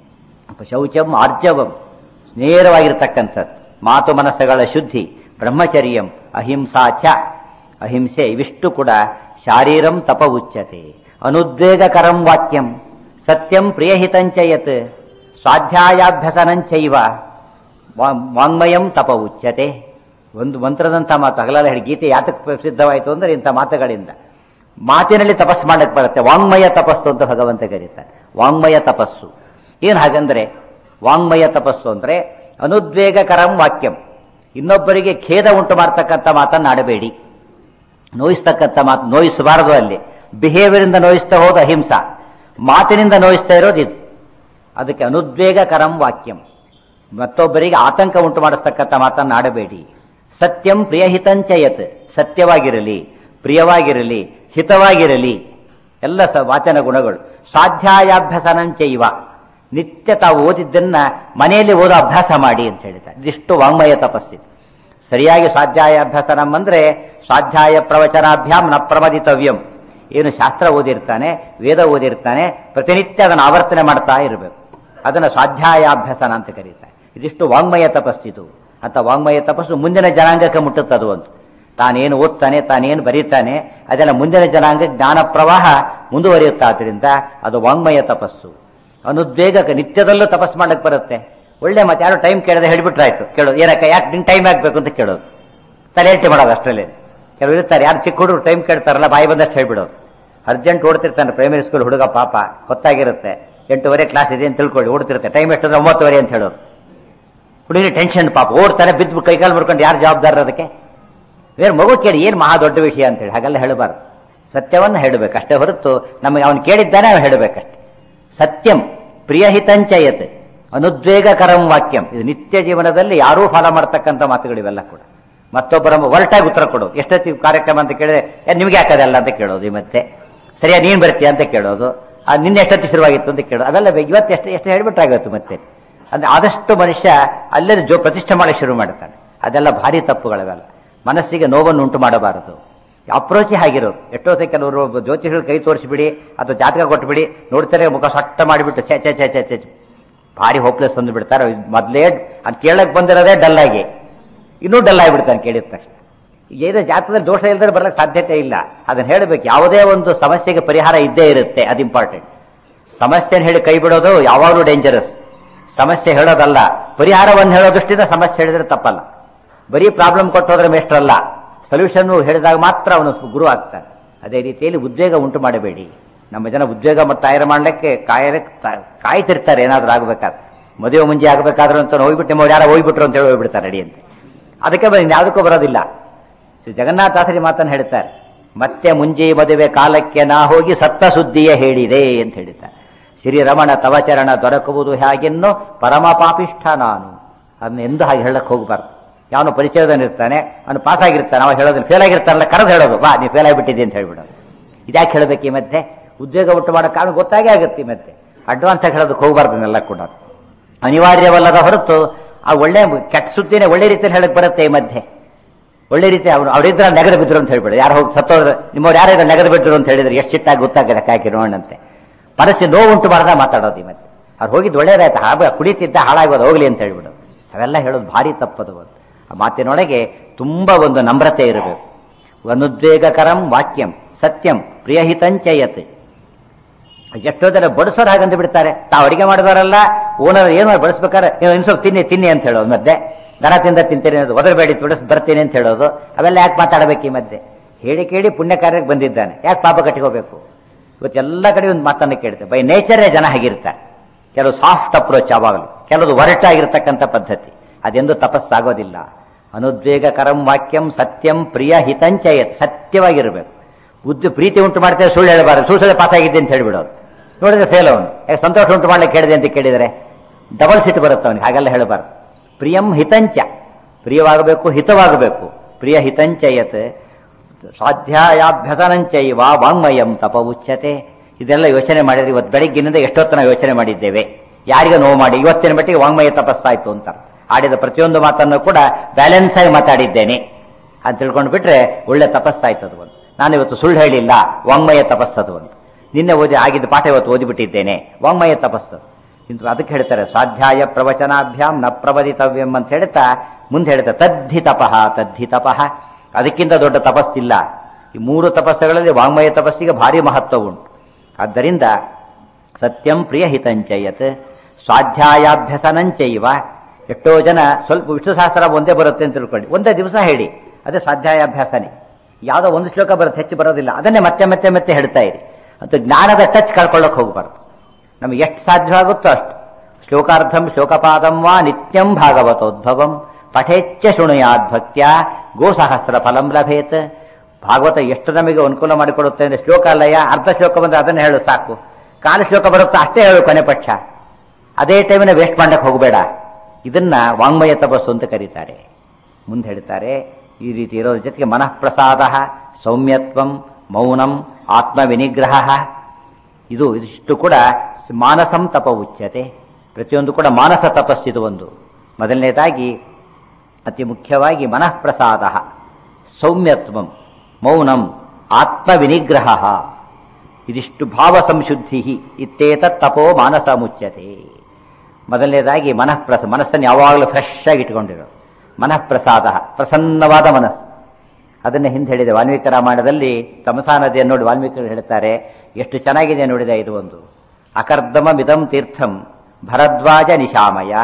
ಶೌಚಂ ಆರ್ಜವಂ ನೇರವಾಗಿರ್ತಕ್ಕಂಥದ್ದು ಮಾತು ಮನಸ್ಸುಗಳ ಶುದ್ಧಿ ಬ್ರಹ್ಮಚರ್ಯಂ ಅಹಿಂಸಾ ಚ ಅಹಿಂಸೆ ಇವಿಷ್ಟು ಕೂಡ ಶಾರೀರಂ ತಪ ಉಚ್ಯತೆ ಅನುದ್ವೇಗಕರಂ ವಾಕ್ಯಂ ಸತ್ಯಂ ಪ್ರಿಯಹಿತಂಚ ಯತ್ ಸ್ವಾಧ್ಯಾಯಾಭ್ಯಸನಂಚೈವ ವಾ- ವಾಂಗ್ಮಯಂ ತಪ ಉಚ್ಯತೆ ಒಂದು ಮಂತ್ರದಂಥ ಮಾತು ಹಗಲೆಲ್ಲ ಹೇಳಿ ಗೀತೆ ಯಾತಕ್ಕೆ ಪ್ರಸಿದ್ಧವಾಯಿತು ಅಂದ್ರೆ ಇಂಥ ಮಾತುಗಳಿಂದ ಮಾತಿನಲ್ಲಿ ತಪಸ್ಸು ಮಾಡಕ್ಕೆ ಬರುತ್ತೆ ವಾಂಗ್ಮಯ ತಪಸ್ಸು ಅಂತ ಭಗವಂತ ಕರೀತಾರೆ ವಾಂಗ್ಮಯ ತಪಸ್ಸು ಏನು ಹಾಗಂದ್ರೆ ವಾಂಗ್ಮಯ ತಪಸ್ಸು ಅಂದ್ರೆ ಅನುದ್ವೇಗಕರಂ ವಾಕ್ಯಂ ಇನ್ನೊಬ್ಬರಿಗೆ ಖೇದ ಉಂಟು ಮಾಡ್ತಕ್ಕಂಥ ಮಾತನ್ನು ಆಡಬೇಡಿ ನೋಯಿಸ್ತಕ್ಕಂಥ ಮಾತು ನೋಯಿಸಬಾರದು ಅಲ್ಲಿ ಬಿಹೇವಿಯರಿಂದ ನೋಯಿಸ್ತಾ ಹೋದ ಅಹಿಂಸಾ ಮಾತಿನಿಂದ ನೋಯಿಸ್ತಾ ಇರೋದು ಇದು ಅದಕ್ಕೆ ಅನುದ್ವೇಗಕರಂ ವಾಕ್ಯಂ ಮತ್ತೊಬ್ಬರಿಗೆ ಆತಂಕ ಉಂಟು ಮಾಡಿಸ್ತಕ್ಕಂಥ ಮಾತನ್ನು ಆಡಬೇಡಿ ಸತ್ಯಂ ಪ್ರಿಯಹಿತಂಚಯತ್ ಸತ್ಯವಾಗಿರಲಿ ಪ್ರಿಯವಾಗಿರಲಿ ಹಿತವಾಗಿರಲಿ ಎಲ್ಲ ಸ ವಾಚನ ಗುಣಗಳು ಸ್ವಾಧ್ಯಾಯಾಭ್ಯಸನಂಚೈವ ನಿತ್ಯ ತಾವು ಓದಿದ್ದನ್ನ ಮನೆಯಲ್ಲಿ ಓದೋ ಅಭ್ಯಾಸ ಮಾಡಿ ಅಂತ ಹೇಳ್ತಾರೆ ಇದಿಷ್ಟು ವಾಂಗ್ಮಯ ತಪಸ್ಸಿದೆ ಸರಿಯಾಗಿ ಸ್ವಾಧ್ಯಾಯಾಭ್ಯಾಸನಂ ಅಂದ್ರೆ ಸ್ವಾಧ್ಯಾಯ ಪ್ರವಚನಾಭ್ಯಾಮ್ ನ ಪ್ರಮದಿತವ್ಯಂ ಏನು ಶಾಸ್ತ್ರ ಓದಿರ್ತಾನೆ ವೇದ ಓದಿರ್ತಾನೆ ಪ್ರತಿನಿತ್ಯ ಅದನ್ನು ಆವರ್ತನೆ ಮಾಡ್ತಾ ಇರಬೇಕು ಅದನ್ನು ಸ್ವಾಧ್ಯಾಯಾಭ್ಯಾಸನ ಅಂತ ಕರೀತಾರೆ ಇದಿಷ್ಟು ವಾಂಗ್ಮಯ ತಪಸ್ಸಿದು ಅಂತ ವಾಂಗ್ಮಯ ತಪಸ್ಸು ಮುಂದಿನ ಜನಾಂಗಕ್ಕೆ ಮುಟ್ಟುತ್ತದು ಅಂತ ತಾನೇನು ಓದ್ತಾನೆ ತಾನೇನು ಬರೀತಾನೆ ಅದೆಲ್ಲ ಮುಂದಿನ ಜನಾಂಗ ಜ್ಞಾನ ಪ್ರವಾಹ ಮುಂದುವರಿಯುತ್ತಾದ್ರಿಂದ ಅದು ವಾಂಗ್ಮಯ ತಪಸ್ಸು ಅನುದ್ವೇಗಕ ನಿತ್ಯದಲ್ಲೂ ತಪಸ್ಸು ಮಾಡಕ್ಕೆ ಬರುತ್ತೆ ಒಳ್ಳೆ ಮತ್ತೆ ಯಾರು ಟೈಮ್ ಕೇಳದೆ ಹೇಳ್ಬಿಟ್ರಾಯ್ತು ಕೇಳೋದು ಏನಕ್ಕ ಯಾಕೆ ನಿನ್ ಟೈಮ್ ಆಗ್ಬೇಕು ಅಂತ ಕೇಳೋದು ತಲೆಹಟ್ಟಿ ಮಾಡೋದು ಅಷ್ಟರಲ್ಲಿ ಕೆಲವರು ಇರ್ತಾರೆ ಯಾರು ಚಿಕ್ಕ ಹುಡುಗರು ಟೈಮ್ ಕೇಳ್ತಾರಲ್ಲ ಬಾಯಿ ಬಂದಷ್ಟು ಹೇಳ್ಬಿಡೋದು ಅರ್ಜೆಂಟ್ ಓಡ್ತಿರ್ತಾನೆ ಪ್ರೈಮರಿ ಸ್ಕೂಲ್ ಹುಡುಗ ಪಾಪ ಹೊತ್ತಾಗಿರುತ್ತೆ ಎಂಟೂವರೆ ಕ್ಲಾಸ್ ಇದೆ ಅಂತ ತಿಳ್ಕೊಳ್ಳಿ ಓಡ್ತಿರುತ್ತೆ ಟೈಮ್ ಎಷ್ಟಂದ್ರೆ ಒಂಬತ್ತುವರೆ ಅಂತ ಹೇಳೋದು ಹುಡುಗಿ ಟೆನ್ಷನ್ ಪಾಪ ಓಡ್ತಾನೆ ಬಿದ್ದು ಕೈಕಾಲು ಮುಡ್ಕೊಂಡು ಯಾರು ಜವಾಬ್ದಾರ ಅದಕ್ಕೆ ಬೇರೆ ಮಗು ಕೇಳಿ ಏನು ಮಹಾ ದೊಡ್ಡ ವಿಷಯ ಅಂತೇಳಿ ಹಾಗೆಲ್ಲ ಹೇಳಬಾರ್ದು ಸತ್ಯವನ್ನು ಹೇಳಬೇಕು ಅಷ್ಟೇ ಹೊರತು ನಮಗೆ ಅವನು ಕೇಳಿದ್ದಾನೆ ಅವನು ಹೇಳಬೇಕಷ್ಟೆ ಸತ್ಯಂ ಪ್ರಿಯಹಿತಂಚಯತ್ ಅನುದ್ವೇಗಕರಂ ವಾಕ್ಯಂ ಇದು ನಿತ್ಯ ಜೀವನದಲ್ಲಿ ಯಾರೂ ಫಾಲೋ ಮಾಡ್ತಕ್ಕಂಥ ಮಾತುಗಳಿವೆಲ್ಲ ಕೂಡ ಮತ್ತೊಬ್ಬರ ಒರಟಾಗಿ ಉತ್ತರ ಕೊಡೋದು ಎಷ್ಟೊತ್ತಿ ಕಾರ್ಯಕ್ರಮ ಅಂತ ಕೇಳಿದ್ರೆ "ಏ, ನಿಮ್ಗೆ ಯಾಕದಲ್ಲ ಅಂತ ಕೇಳೋದು ಈ ಮತ್ತೆ ಸರಿಯಾ ನೀನ್ ಬರ್ತೀಯ ಅಂತ ಕೇಳೋದು ಆ ನಿನ್ನೆ ಎಷ್ಟೊತ್ತಿ ಶುರುವಾಗಿತ್ತು ಅಂತ ಕೇಳೋದು ಅದೆಲ್ಲ ಬೆ- ಇವತ್ತು ಎಷ್ಟು ಎಷ್ಟು ಹೇಳ್ಬಿಟ್ಟಾಗತ್ತು ಮತ್ತೆ ಅಂದ್ರೆ ಆದಷ್ಟು ಮನುಷ್ಯ ಅಲ್ಲೇ ಜೋ ಪ್ರತಿಷ್ಠೆ ಮಾಡಿ ಶುರು ಮಾಡ್ತಾನೆ ಅದೆಲ್ಲ ಭಾರಿ ತಪ್ಪುಗಳವೆಲ್ಲ ಮನಸ್ಸಿಗೆ ನೋವನ್ನು ಉಂಟು ಮಾಡಬಾರದು ಅಪ್ರೋಚಿ ಆಗಿರೋದು ಎಷ್ಟೊತ್ತೆ ಕೆಲವರು ಜ್ಯೋತಿಷರು ಕೈ ತೋರಿಸಿಬಿಡಿ ಅಥವಾ ಜಾತಕ ಕೊಟ್ಬಿಡಿ ನೋಡ್ತಾರೆ ಮುಖ ಸಟ್ಟ ಮಾಡಿಬಿಟ್ಟು ಛೆ ಛೆ ಛೆ ಛೆ ಛೆ ಛೆ. ಭಾರಿ ಹೋಪ್ಲೆಸ್ ಅಂದು ಬಿಡ್ತಾರೆ ಮೊದಲೇ ಅದು ಕೇಳಕ್ ಬಂದಿರೋದೇ ಡಲ್ ಆಗಿ ಇನ್ನೂ ಡಲ್ ಆಗಿಬಿಡ್ತಾನೆ ಕೇಳಿದ ತಕ್ಷಣ ಏನೋ ಜಾತಕದಲ್ಲಿ ದೋಷ ಇಲ್ಲದ್ರೆ ಬರಲಿಕ್ಕೆ ಸಾಧ್ಯತೆ ಇಲ್ಲ ಅದನ್ನ ಹೇಳಬೇಕು ಯಾವುದೇ ಒಂದು ಸಮಸ್ಯೆಗೆ ಪರಿಹಾರ ಇದ್ದೇ ಇರುತ್ತೆ ಅದು ಇಂಪಾರ್ಟೆಂಟ್ ಸಮಸ್ಯೆನ ಹೇಳಿ ಕೈ ಬಿಡೋದು ಯಾವಾಗಲೂ ಡೇಂಜರಸ್ ಸಮಸ್ಯೆ ಹೇಳೋದಲ್ಲ ಪರಿಹಾರವನ್ನು ಹೇಳೋ ದೃಷ್ಟಿಯಿಂದ ಸಮಸ್ಯೆ ಹೇಳಿದ್ರೆ ತಪ್ಪಲ್ಲ ಬರೀ ಪ್ರಾಬ್ಲಮ್ ಕೊಟ್ಟೋದ್ರೆ ಮೇಷ್ಟ್ರಲ್ಲ ಸೊಲ್ಯೂಷನ್ ಹೇಳಿದಾಗ ಮಾತ್ರ ಅವನು ಗುರು ಆಗ್ತಾನೆ ಅದೇ ರೀತಿಯಲ್ಲಿ ಉದ್ವೇಗ ಉಂಟು ಮಾಡಬೇಡಿ ನಮ್ಮ ಜನ ಉದ್ವೇಗ ಮತ್ತು ತಯಾರು ಮಾಡಲಿಕ್ಕೆ ಕಾಯರ ಕಾಯ್ತಿರ್ತಾರೆ ಏನಾದ್ರೂ ಆಗ್ಬೇಕಾದ್ರೆ ಮದುವೆ ಮುಂಜೆ ಆಗ್ಬೇಕಾದ್ರೂ ಅಂತ ಹೋಗ್ಬಿಟ್ಟು ನಿಮ್ಮ ಯಾರೋ ಹೋಗ್ಬಿಟ್ರು ಅಂತ ಹೇಳಿ ಹೋಗ್ಬಿಡ್ತಾರೆ ಅಡಿ ಅಂತ ಅದಕ್ಕೆ ಬರೀ ಯಾವುದಕ್ಕೂ ಬರೋದಿಲ್ಲ ಶ್ರೀ ಜಗನ್ನಾಥಾಸರಿ ಮಾತನ್ನು ಹೇಳ್ತಾರೆ ಮತ್ತೆ ಮುಂಜಿ ಮದುವೆ ಕಾಲಕ್ಕೆ ನಾ ಹೋಗಿ ಸತ್ತ ಸುದ್ದಿಯೇ ಹೇಳಿದೆ ಅಂತ ಹೇಳಿದ್ದಾರೆ ಶ್ರೀರಮಣ ತವಚರಣ ದೊರಕುವುದು ಹೇಗೆನ್ನು ಪರಮ ಪಾಪಿಷ್ಠ ನಾನು ಅದನ್ನ ಎಂದು ಹಾಗೆ ಹೇಳಕ್ ಹೋಗ್ಬಾರ್ದು ಯಾವನು ಪರಿಚಯದಲ್ಲಿರ್ತಾನೆ ಅವನು ಪಾಸ್ ಆಗಿರ್ತಾನೆ ಅವ ಹೇಳೋದಿಲ್ಲ ಫೇಲ್ ಆಗಿರ್ತಾನಲ್ಲ ಕರೆದು ಹೇಳೋದು ಬಾ ನೀವು ಫೇಲ್ ಆಗಿಬಿಟ್ಟಿದ್ದೆ ಅಂತ ಹೇಳ್ಬಿಡೋದು ಇದ್ಯಾಕೆ ಹೇಳಬೇಕು ಈ ಮಧ್ಯೆ ಉದ್ಯೋಗ ಉಂಟು ಮಾಡೋ ಕಾರಣ ಗೊತ್ತಾಗೇ ಆಗುತ್ತೆ ಈ ಮಧ್ಯೆ ಅಡ್ವಾನ್ಸ್ ಆಗಿ ಹೇಳೋದಕ್ಕೆ ಹೋಗ್ಬಾರ್ದು ಇದನ್ನೆಲ್ಲ ಕೂಡ ಅನಿವಾರ್ಯವಲ್ಲದ ಹೊರತು ಆ ಒಳ್ಳೆ ಕೆಟ್ಟ ಸುದ್ದಿನೇ ಒಳ್ಳೆ ರೀತಿಯಲ್ಲಿ ಹೇಳಕ್ ಬರುತ್ತೆ ಈ ಮಧ್ಯೆ ಒಳ್ಳೆ ರೀತಿ ಅವ್ರು ಅವರಿದ್ರ ನೆಗದು ಬಿದ್ರು ಅಂತ ಹೇಳ್ಬಿಡು ಯಾರು ಹೋಗಿ ಸತ್ತೋದ್ರೆ ನಿಮ್ಮವ್ರು ಯಾರು ನೆಗದು ಬಿದ್ರು ಅಂತ ಹೇಳಿದ್ರೆ ಎಷ್ಟು ಸಿಟ್ಟಾಗಿ ಗೊತ್ತಾಗದೆ ಕಾಕಿ ನೋಡಂತೆ ಮನಸ್ಸಿಗೆ ನೋವು ಉಂಟು ಮಾಡ್ದ ಮಾತಾಡೋದು ಈ ಮತ್ತೆ ಅವ್ರು ಹೋಗಿದ್ದು ಒಳ್ಳೇದಾಯ್ತು ಹಾಗ ಕುಡಿತಿದ್ದ ಹಾಳಾಗೋದು ಹೋಗ್ಲಿ ಅಂತ ಹೇಳ್ಬಿಡು ಅವೆಲ್ಲ ಹೇಳೋದು ಭಾರಿ ತಪ್ಪದು ಅದು ಆ ಮಾತಿನೊಳಗೆ ತುಂಬಾ ಒಂದು ನಮ್ರತೆ ಇರಬೇಕು ಅನುದ್ವೇಗಕರಂ ವಾಕ್ಯಂ ಸತ್ಯಂ ಪ್ರಿಯಹಿತಂಚಯತ್ ಎಷ್ಟೋ ಜನ ಬಡಿಸೋರು ಹಾಗಂತ ಬಿಡ್ತಾರೆ ತಾವು ಅಡಿಗೆ ಮಾಡಿದವರಲ್ಲ ಓನರ್ ಏನು ಬಡಿಸ್ಬೇಕಾರೆ ನೀವು ಇನ್ನು ಸ್ವಲ್ಪ ತಿನ್ನಿ ತಿನ್ನಿ ಅಂತ ಹೇಳೋದು ಮಧ್ಯೆ ದನ ತಿಂದ ತಿಂತೀನಿ ಅಂತ ಒದರಬೇಡಿ ತುಡಿಸ್ ಬರ್ತೀನಿ ಅಂತ ಹೇಳೋದು ಅವೆಲ್ಲ ಯಾಕೆ ಮಾತಾಡಬೇಕು ಈ ಮಧ್ಯೆ ಹೇಳಿ ಕೇಳಿ ಪುಣ್ಯ ಕಾರ್ಯಕ್ಕೆ ಬಂದಿದ್ದಾನೆ ಯಾಕೆ ಪಾಪ ಕಟ್ಕೋಬೇಕು ಇವತ್ತೆಲ್ಲ ಕಡೆ ಒಂದು ಮಾತನ್ನು ಕೇಳ್ತೇವೆ ಬೈ ನೇಚರೇ ಜನ ಹಾಗಿರ್ತಾರೆ ಕೆಲವು ಸಾಫ್ಟ್ ಅಪ್ರೋಚ್ ಯಾವಾಗಲೂ ಕೆಲವು ಒರಟಾಗಿರ್ತಕ್ಕಂಥ ಪದ್ಧತಿ ಅದೆಂದು ತಪಸ್ಸಾಗೋದಿಲ್ಲ ಅನುದ್ವೇಗಕರಂ ವಾಕ್ಯಂ ಸತ್ಯಂ ಪ್ರಿಯ ಹಿತಂಚಯತ್ ಸತ್ಯವಾಗಿರಬೇಕು ಬುದ್ಧಿ ಪ್ರೀತಿ ಉಂಟು ಮಾಡ್ತೇವೆ ಸುಳ್ಳು ಹೇಳಬಾರದು ಸುಳ್ಳು ಸುಳ್ಳು ಪಾಸ್ ಆಗಿದ್ದೆ ಅಂತ ಹೇಳ್ಬಿಡೋದು ನೋಡಿದ್ರೆ ಫೇಲ್ ಅವನು ಯಾಕೆ ಸಂತೋಷ ಉಂಟು ಮಾಡ್ಲಿಕ್ಕೆ ಹೇಳಿದೆ ಅಂತ ಕೇಳಿದರೆ ಡಬಲ್ ಸಿಟ್ಟು ಬರುತ್ತೆ ಅವನಿಗೆ ಹಾಗೆಲ್ಲ ಹೇಳಬಾರ್ದು ಪ್ರಿಯಂ ಹಿತಂಚ ಪ್ರಿಯವಾಗಬೇಕು ಹಿತವಾಗಬೇಕು ಪ್ರಿಯ ಹಿತಂಚಯತ್ ಸ್ವಾಧ್ಯಾಯಾಭ್ಯಸನಂಚೈವ ವಾಂಗ್ಮಯಂ ತಪ ಉಚ್ಯತೆ ಇದೆಲ್ಲ ಯೋಚನೆ ಮಾಡಿದ್ರೆ ಇವತ್ತು ಬೆಳಗ್ಗಿನಿಂದ ಎಷ್ಟೊತ್ತು ನಾವು ಯೋಚನೆ ಮಾಡಿದ್ದೇವೆ ಯಾರಿಗೆ ನೋವು ಮಾಡಿ ಇವತ್ತಿನ ಮಟ್ಟಿಗೆ ವಾಂಗ್ಮಯ ತಪಸ್ಸಾಯ್ತು ಅಂತ ಆಡಿದ ಪ್ರತಿಯೊಂದು ಮಾತನ್ನು ಕೂಡ ಬ್ಯಾಲೆನ್ಸ್ ಆಗಿ ಮಾತಾಡಿದ್ದೇನೆ ಅಂತ ತಿಳ್ಕೊಂಡು ಬಿಟ್ರೆ ಒಳ್ಳೆ ತಪಸ್ಸಾಯ್ತು ಅದು ಒಂದು ನಾನು ಇವತ್ತು ಸುಳ್ಳು ಹೇಳಿಲ್ಲ ವಾಂಗ್ಮಯ ತಪಸ್ಸದು ಒಂದು ನಿನ್ನೆ ಓದಿ ಆಗಿದ್ದ ಪಾಠ ಇವತ್ತು ಓದಿಬಿಟ್ಟಿದ್ದೇನೆ ವಾಂಗ್ಮಯ ತಪಸ್ಸು ಇಂದು ಅದಕ್ಕೆ ಹೇಳ್ತಾರೆ ಸ್ವಾಧ್ಯಾಯ ಪ್ರವಚನಾಭ್ಯಾಂ ನ ಪ್ರವದಿತವ್ಯಂ ಅಂತ ಹೇಳ್ತಾ ಮುಂದೆ ಹೇಳ್ತಾರೆ ತದ್ಧಿ ತಪಃ ತದ್ಧಿ ತಪಃ ಅದಕ್ಕಿಂತ ದೊಡ್ಡ ತಪಸ್ಸಿಲ್ಲ ಈ ಮೂರು ತಪಸ್ಸುಗಳಲ್ಲಿ ವಾಂಗ್ಮಯ ತಪಸ್ಸಿಗೆ ಭಾರಿ ಮಹತ್ವ ಉಂಟು ಆದ್ದರಿಂದ ಸತ್ಯಂ ಪ್ರಿಯ ಹಿತಂಚಯತ್ ಸ್ವಾಧ್ಯಾಯಾಭ್ಯಸನಂಚೈವ ಎಷ್ಟೋ ಜನ ಸ್ವಲ್ಪ ವಿಷ್ಣು ಸಹಸ್ರ ಒಂದೇ ಬರುತ್ತೆ ಅಂತ ತಿಳ್ಕೊಳ್ಳಿ ಒಂದೇ ದಿವಸ ಹೇಳಿ ಅದೇ ಸ್ವಾಧ್ಯಾಯಾಭ್ಯಾಸನೇ ಯಾವುದೋ ಒಂದು ಶ್ಲೋಕ ಬರುತ್ತೆ ಹೆಚ್ಚು ಬರೋದಿಲ್ಲ ಅದನ್ನೇ ಮತ್ತೆ ಮತ್ತೆ ಮತ್ತೆ ಹೇಳ್ತಾ ಇರಿ ಮತ್ತು ಜ್ಞಾನದ ಟಚ್ ಕಳ್ಕೊಳ್ಳೋಕೆ ಹೋಗಬಾರ್ದು ನಮಗೆ ಎಷ್ಟು ಸಾಧ್ಯವಾಗುತ್ತೋ ಅಷ್ಟು ಶ್ಲೋಕಾರ್ಧಂ ಶ್ಲೋಕಪಾದಂ ವಾ ನಿತ್ಯಂ ಭಾಗವತೋದ್ಭವಂ ಪಠೇಚ್ಛ ಶೃಣುಯಾದ್ಭಕ್ತ್ಯ ಗೋಸಹಸ್ರ ಫಲಂ ಲಭೇತ್ ಭಾಗವತ ಎಷ್ಟು ನಮಗೆ ಅನುಕೂಲ ಮಾಡಿಕೊಡುತ್ತೆ ಅಂದ್ರೆ ಶ್ಲೋಕ ಅಲ್ಲಯ್ಯ ಅರ್ಧ ಶ್ಲೋಕ ಬಂದ್ರೆ ಅದನ್ನ ಹೇಳು ಸಾಕು ಕಾಲು ಶ್ಲೋಕ ಬರುತ್ತಾ ಅಷ್ಟೇ ಹೇಳು ಕೊನೆ ಪಕ್ಷ ಅದೇ ಟೈಮಿನ ವೇಸ್ಟ್ ಮಾಡಕ್ಕೆ ಹೋಗಬೇಡ ಇದನ್ನ ವಾಂಗ್ಮಯ ತಪಸ್ಸು ಅಂತ ಕರೀತಾರೆ ಮುಂದೆ ಹೇಳ್ತಾರೆ ಈ ರೀತಿ ಇರೋದ್ರ ಜೊತೆಗೆ ಮನಃಪ್ರಸಾದ ಸೌಮ್ಯತ್ವಂ ಮೌನಂ ಆತ್ಮವಿನಿಗ್ರಹ ಇದು ಇದಿಷ್ಟು ಕೂಡ ಮಾನಸಂ ತಪ ಉಚ್ಯತೆ ಪ್ರತಿಯೊಂದು ಕೂಡ ಮಾನಸ ತಪಸ್ಸಿದು ಒಂದು ಮೊದಲನೇದಾಗಿ ಅತಿ ಮುಖ್ಯವಾಗಿ ಮನಃಪ್ರಸಾದ ಸೌಮ್ಯತ್ವಂ ಮೌನಂ ಆತ್ಮವಿನಿಗ್ರಹ ಇದಿಷ್ಟು ಭಾವ ಸಂಶುದ್ಧಿ ಇತ್ತೇತ ತಪೋ ಮಾನಸ ಮುಚ್ಯತೆ ಮೊದಲನೇದಾಗಿ ಮನಃಪ್ರಸ ಮನಸ್ಸನ್ನು ಯಾವಾಗಲೂ ಫ್ರೆಶ್ ಆಗಿ ಇಟ್ಕೊಂಡಿರೋ ಮನಃಪ್ರಸಾದ ಪ್ರಸನ್ನವಾದ ಮನಸ್ಸು ಅದನ್ನು ಹಿಂದೆ ಹೇಳಿದೆ ವಾಲ್ಮೀಕಿ ರಾಮಾಯಣದಲ್ಲಿ ತಮಸಾ ನದಿಯನ್ನು ನೋಡಿ ವಾಲ್ಮೀಕರು ಹೇಳ್ತಾರೆ ಎಷ್ಟು ಚೆನ್ನಾಗಿದೆ ನೋಡಿದೆ ಇದು ಒಂದು ಅಕರ್ದಮ ಮಿದಂ ತೀರ್ಥಂ ಭರದ್ವಾಜ ನಿಶಾಮಯ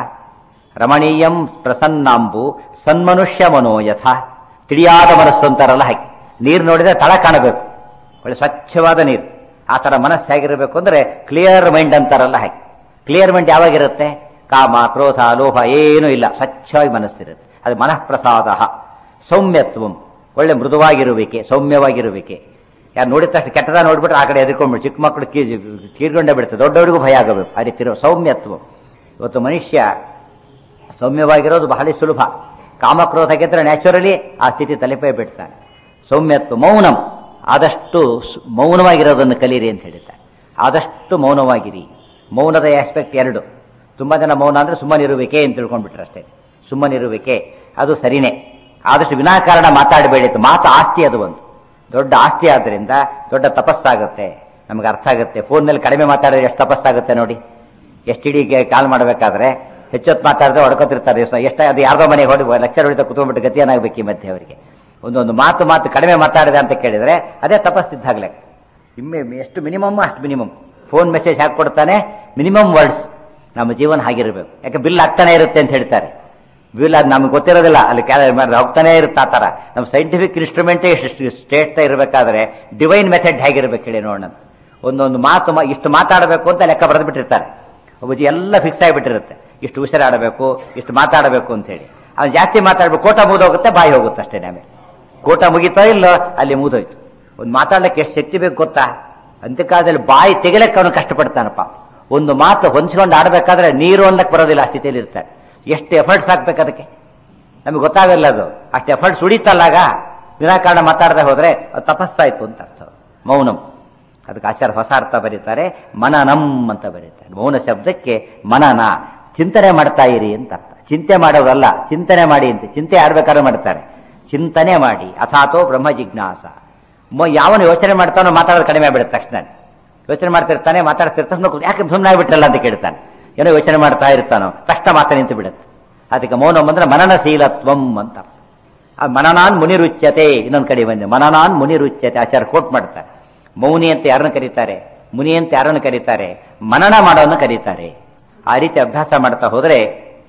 ರಮಣೀಯಂ ಪ್ರಸನ್ನಾಂಬು ಸನ್ಮನುಷ್ಯ ಮನೋಯಥ ತಿಳಿಯಾದ ಮನಸ್ಸು ಅಂತಾರಲ್ಲ ಹಾಗೆ ನೀರು ನೋಡಿದ್ರೆ ತಳ ಕಾಣಬೇಕು ಒಳ್ಳೆ ಸ್ವಚ್ಛವಾದ ನೀರು ಆ ಥರ ಮನಸ್ಸು ಹೇಗಿರಬೇಕು ಅಂದರೆ ಕ್ಲಿಯರ್ ಮೈಂಡ್ ಅಂತಾರಲ್ಲ ಹಾಗೆ ಕ್ಲಿಯರ್ ಮೈಂಡ್ ಯಾವಾಗಿರುತ್ತೆ ಕಾಮ ಕ್ರೋಧ ಲೋಹ ಏನೂ ಇಲ್ಲ ಸ್ವಚ್ಛವಾಗಿ ಮನಸ್ಸಿರುತ್ತೆ ಅದು ಮನಃಪ್ರಸಾದ ಸೌಮ್ಯತ್ವಂ ಒಳ್ಳೆ ಮೃದುವಾಗಿರುವಿಕೆ ಸೌಮ್ಯವಾಗಿರುವಿಕೆ ಯಾರು ನೋಡಿದ ತಕ್ಷಣ ಕೆಟ್ಟದ ನೋಡ್ಬಿಟ್ರೆ ಆ ಕಡೆ ಎದುರ್ಕೊಂಡ್ಬಿಟ್ಟು ಚಿಕ್ಕ ಮಕ್ಕಳು ಕೀ ಕೀರ್ಕೊಂಡೇ ಬಿಡ್ತದೆ ದೊಡ್ಡವರಿಗೂ ಭಯ ಆಗಬೇಕು ಆ ರೀತಿ ಇರೋ ಸೌಮ್ಯತ್ವ ಇವತ್ತು ಮನುಷ್ಯ ಸೌಮ್ಯವಾಗಿರೋದು ಬಹಳ ಸುಲಭ ಕಾಮಕ್ರೋಧ ಗೆದ್ರೆ ನ್ಯಾಚುರಲಿ ಆ ಸ್ಥಿತಿ ತಲೆಪೈ ಬಿಡ್ತಾನೆ ಸೌಮ್ಯತ್ವ ಮೌನಂ ಆದಷ್ಟು ಸು- ಮೌನವಾಗಿರೋದನ್ನು ಕಲೀರಿ ಅಂತ ಹೇಳ್ತಾರೆ ಆದಷ್ಟು ಮೌನವಾಗಿರಿ ಮೌನದ ಆಸ್ಪೆಕ್ಟ್ ಎರಡು ತುಂಬ ಜನ ಮೌನ ಅಂದರೆ ಸುಮ್ಮನಿರುವಿಕೆ ಅಂತ ತಿಳ್ಕೊಂಡ್ಬಿಟ್ರೆ ಅಷ್ಟೇ ಸುಮ್ಮನಿರುವಿಕೆ ಅದು ಸರಿನೇ ಆದಷ್ಟು ವಿನಾಕಾರಣ ಮಾತಾಡಬೇಡಿ ಅಂತ. ಮಾತು ಆಸ್ತಿ ಅದು ಒಂದು ದೊಡ್ಡ ಆಸ್ತಿ ಆದ್ದರಿಂದ ದೊಡ್ಡ ತಪಸ್ಸಾಗುತ್ತೆ ನಮಗೆ ಅರ್ಥ ಆಗುತ್ತೆ ಫೋನ್ನಲ್ಲಿ ಕಡಿಮೆ ಮಾತಾಡಿದ್ರೆ ಎಷ್ಟು ತಪಸ್ಸಾಗುತ್ತೆ ನೋಡಿ ಎಷ್ಟು ಇಡೀಗೆ ಕಾಲ್ ಮಾಡಬೇಕಾದ್ರೆ ಹೆಚ್ಚೊತ್ತು ಮಾತಾಡಿದ್ರೆ ಹೊಡ್ಕೊತಿರ್ತಾರೆ ಎಷ್ಟು ಅದು ಯಾರ್ದೋ ಮನೆಗೆ ಹೊಡಿ ಲೆಕ್ಚರ್ ಹೊಡಿತಾ ಕುತ್ಕೊಂಡ್ಬಿಟ್ಟು ಗತಿ ಏನಾಗಬೇಕು ಈ ಮಧ್ಯೆ ಅವರಿಗೆ ಒಂದೊಂದು ಮಾತು ಮಾತು ಕಡಿಮೆ ಮಾತಾಡಿದೆ ಅಂತ ಕೇಳಿದ್ರೆ ಅದೇ ತಪಸ್ಸಿದ್ದಾಗಲೇ ಇಮ್ಮೆ ಎಷ್ಟು ಮಿನಿಮಮ್ ಅಷ್ಟು ಮಿನಿಮಮ್ ಫೋನ್ ಮೆಸೇಜ್ ಹಾಕಿ ಕೊಡ್ತಾನೆ ಮಿನಿಮಮ್ ವರ್ಡ್ಸ್ ನಮ್ಮ ಜೀವನ ಹಾಗಿರಬೇಕು ಯಾಕೆ ಬಿಲ್ ಆಗ್ತಾನೆ ಇರುತ್ತೆ ಅಂತ ಹೇಳ್ತಾರೆ ಬಿಲ್ ಅದು ನಮ್ಗೆ ಗೊತ್ತಿರೋದಿಲ್ಲ ಅಲ್ಲಿ ಕ್ಯಾಲ ಮಾಡಿದ್ರೆ ಹೋಗ್ತಾನೆ ಇರುತ್ತೆ ಆ ಥರ ನಮ್ಮ ಸೈಂಟಿಫಿಕ್ ಇನ್ಸ್ಟ್ರೂಮೆಂಟೇ ಎಷ್ಟು ಸ್ಟೇಟ್ ಇರಬೇಕಾದ್ರೆ ಡಿವೈನ್ ಮೆಥಡ್ ಹೇಗಿರ್ಬೇಕು ಹೇಳಿ ನೋಡೋಣ ಒಂದೊಂದು ಮಾತು ಮಾ- ಇಷ್ಟು ಮಾತಾಡಬೇಕು ಅಂತ ಲೆಕ್ಕ ಬರೆದು ಬಿಟ್ಟಿರ್ತಾರೆ ಒಬ್ಬಜಿ ಎಲ್ಲ ಫಿಕ್ಸ್ ಆಗಿಬಿಟ್ಟಿರುತ್ತೆ ಇಷ್ಟು ಉಸಿರಾಡಬೇಕು ಇಷ್ಟು ಮಾತಾಡಬೇಕು ಅಂತ ಹೇಳಿ ಅವ್ನು ಜಾಸ್ತಿ ಮಾತಾಡ್ಬೇಕು ಕೋಟ ಮುಗಿದೋಗುತ್ತೆ ಬಾಯಿ ಹೋಗುತ್ತೆ ಅಷ್ಟೇ ಆಮೇಲೆ ಕೋಟ ಮುಗಿತೋ ಇಲ್ಲೋ ಅಲ್ಲಿ ಮುಗಿದೋಯ್ತು ಒಂದು ಮಾತಾಡ್ಲಿಕ್ಕೆ ಎಷ್ಟು ಶಕ್ತಿ ಬೇಕು ಗೊತ್ತಾ ಅಂತ್ಯಕಾಲದಲ್ಲಿ ಬಾಯಿ ತೆಗಿಲಕ್ಕೆ ಅವನು ಕಷ್ಟಪಡ್ತಾನಪ್ಪ ಒಂದು ಮಾತು ಹೊಂಚ್ಕೊಂಡು ಆಡಬೇಕಾದ್ರೆ ನೀರು ಅನ್ನಕ್ಕೆ ಬರೋದಿಲ್ಲ ಆ ಸ್ಥಿತಿಯಲ್ಲಿ ಇರ್ತಾರೆ ಎಷ್ಟು ಎಫರ್ಟ್ಸ್ ಹಾಕ್ಬೇಕು ಅದಕ್ಕೆ ನಮಗೆ ಗೊತ್ತಾಗಲ್ಲ ಅದು ಅಷ್ಟು ಎಫರ್ಟ್ಸ್ ಉಳಿತಲ್ಲಾಗ ವಿನಾಕಾರಣ ಮಾತಾಡದೆ ಹೋದ್ರೆ ಅದು ತಪಸ್ಸಾಯ್ತು ಅಂತ ಅರ್ಥ ಮೌನಂ ಅದಕ್ಕೆ ಆಚಾರ್ಯ ಹೊಸ ಅರ್ಥ ಬರೀತಾರೆ ಮನನಂ ಅಂತ ಬರೀತಾರೆ ಮೌನ ಶಬ್ದಕ್ಕೆ ಮನನ ಚಿಂತನೆ ಮಾಡ್ತಾ ಇರಿ ಅಂತ ಅರ್ಥ ಚಿಂತೆ ಮಾಡೋದಲ್ಲ ಚಿಂತನೆ ಮಾಡಿ ಅಂತ ಚಿಂತೆ ಆಡ್ಬೇಕಾದ್ರೆ ಮಾಡ್ತಾರೆ ಚಿಂತನೆ ಮಾಡಿ ಅಥಾತೋ ಬ್ರಹ್ಮ ಜಿಜ್ಞಾಸ ಮ- ಯಾವನು ಯೋಚನೆ ಮಾಡ್ತಾನೋ ಮಾತಾಡೋದು ಕಡಿಮೆ ಆಗ್ಬಿಡುತ್ತೆ ತಕ್ಷಣ ಯೋಚನೆ ಮಾಡ್ತಿರ್ತಾನೆ ಮಾತಾಡ್ತಿರ್ತಾನೆ ನೋಡು, ಯಾಕೆ ಸುಮ್ಮನೆ ಆಗ್ಬಿಟ್ರಲ್ಲ ಅಂತ ಕೇಳ್ತಾನೆ ಏನೋ ಯೋಚನೆ ಮಾಡ್ತಾ ಇರ್ತಾನೋ ತಕ್ಷಣ ಮಾತ ನಿಂತು ಬಿಡುತ್ತೆ ಅದಕ್ಕೆ ಮೌನಂ ಅಂದ್ರೆ ಮನನಶೀಲತ್ವಂ ಅಂತ ಅರ್ಥ. ಆ ಮನನಾನ್ ಮುನಿರುಚ್ಯತೆ ಇನ್ನೊಂದು ಕಡೆ ಬಂದೆ ಮನನಾನ್ ಮುನಿರುಚ್ಯತೆ ಆಚಾರ್ಯ ಕೋಟ್ ಮಾಡ್ತಾರೆ ಮೌನಿ ಅಂತ ಯಾರನ್ನು ಕರೀತಾರೆ ಮುನಿ ಅಂತ ಯಾರನ್ನು ಕರೀತಾರೆ ಮನನ ಮಾಡೋನ್ನ ಕರೀತಾರೆ ಆ ರೀತಿ ಅಭ್ಯಾಸ ಮಾಡ್ತಾ ಹೋದರೆ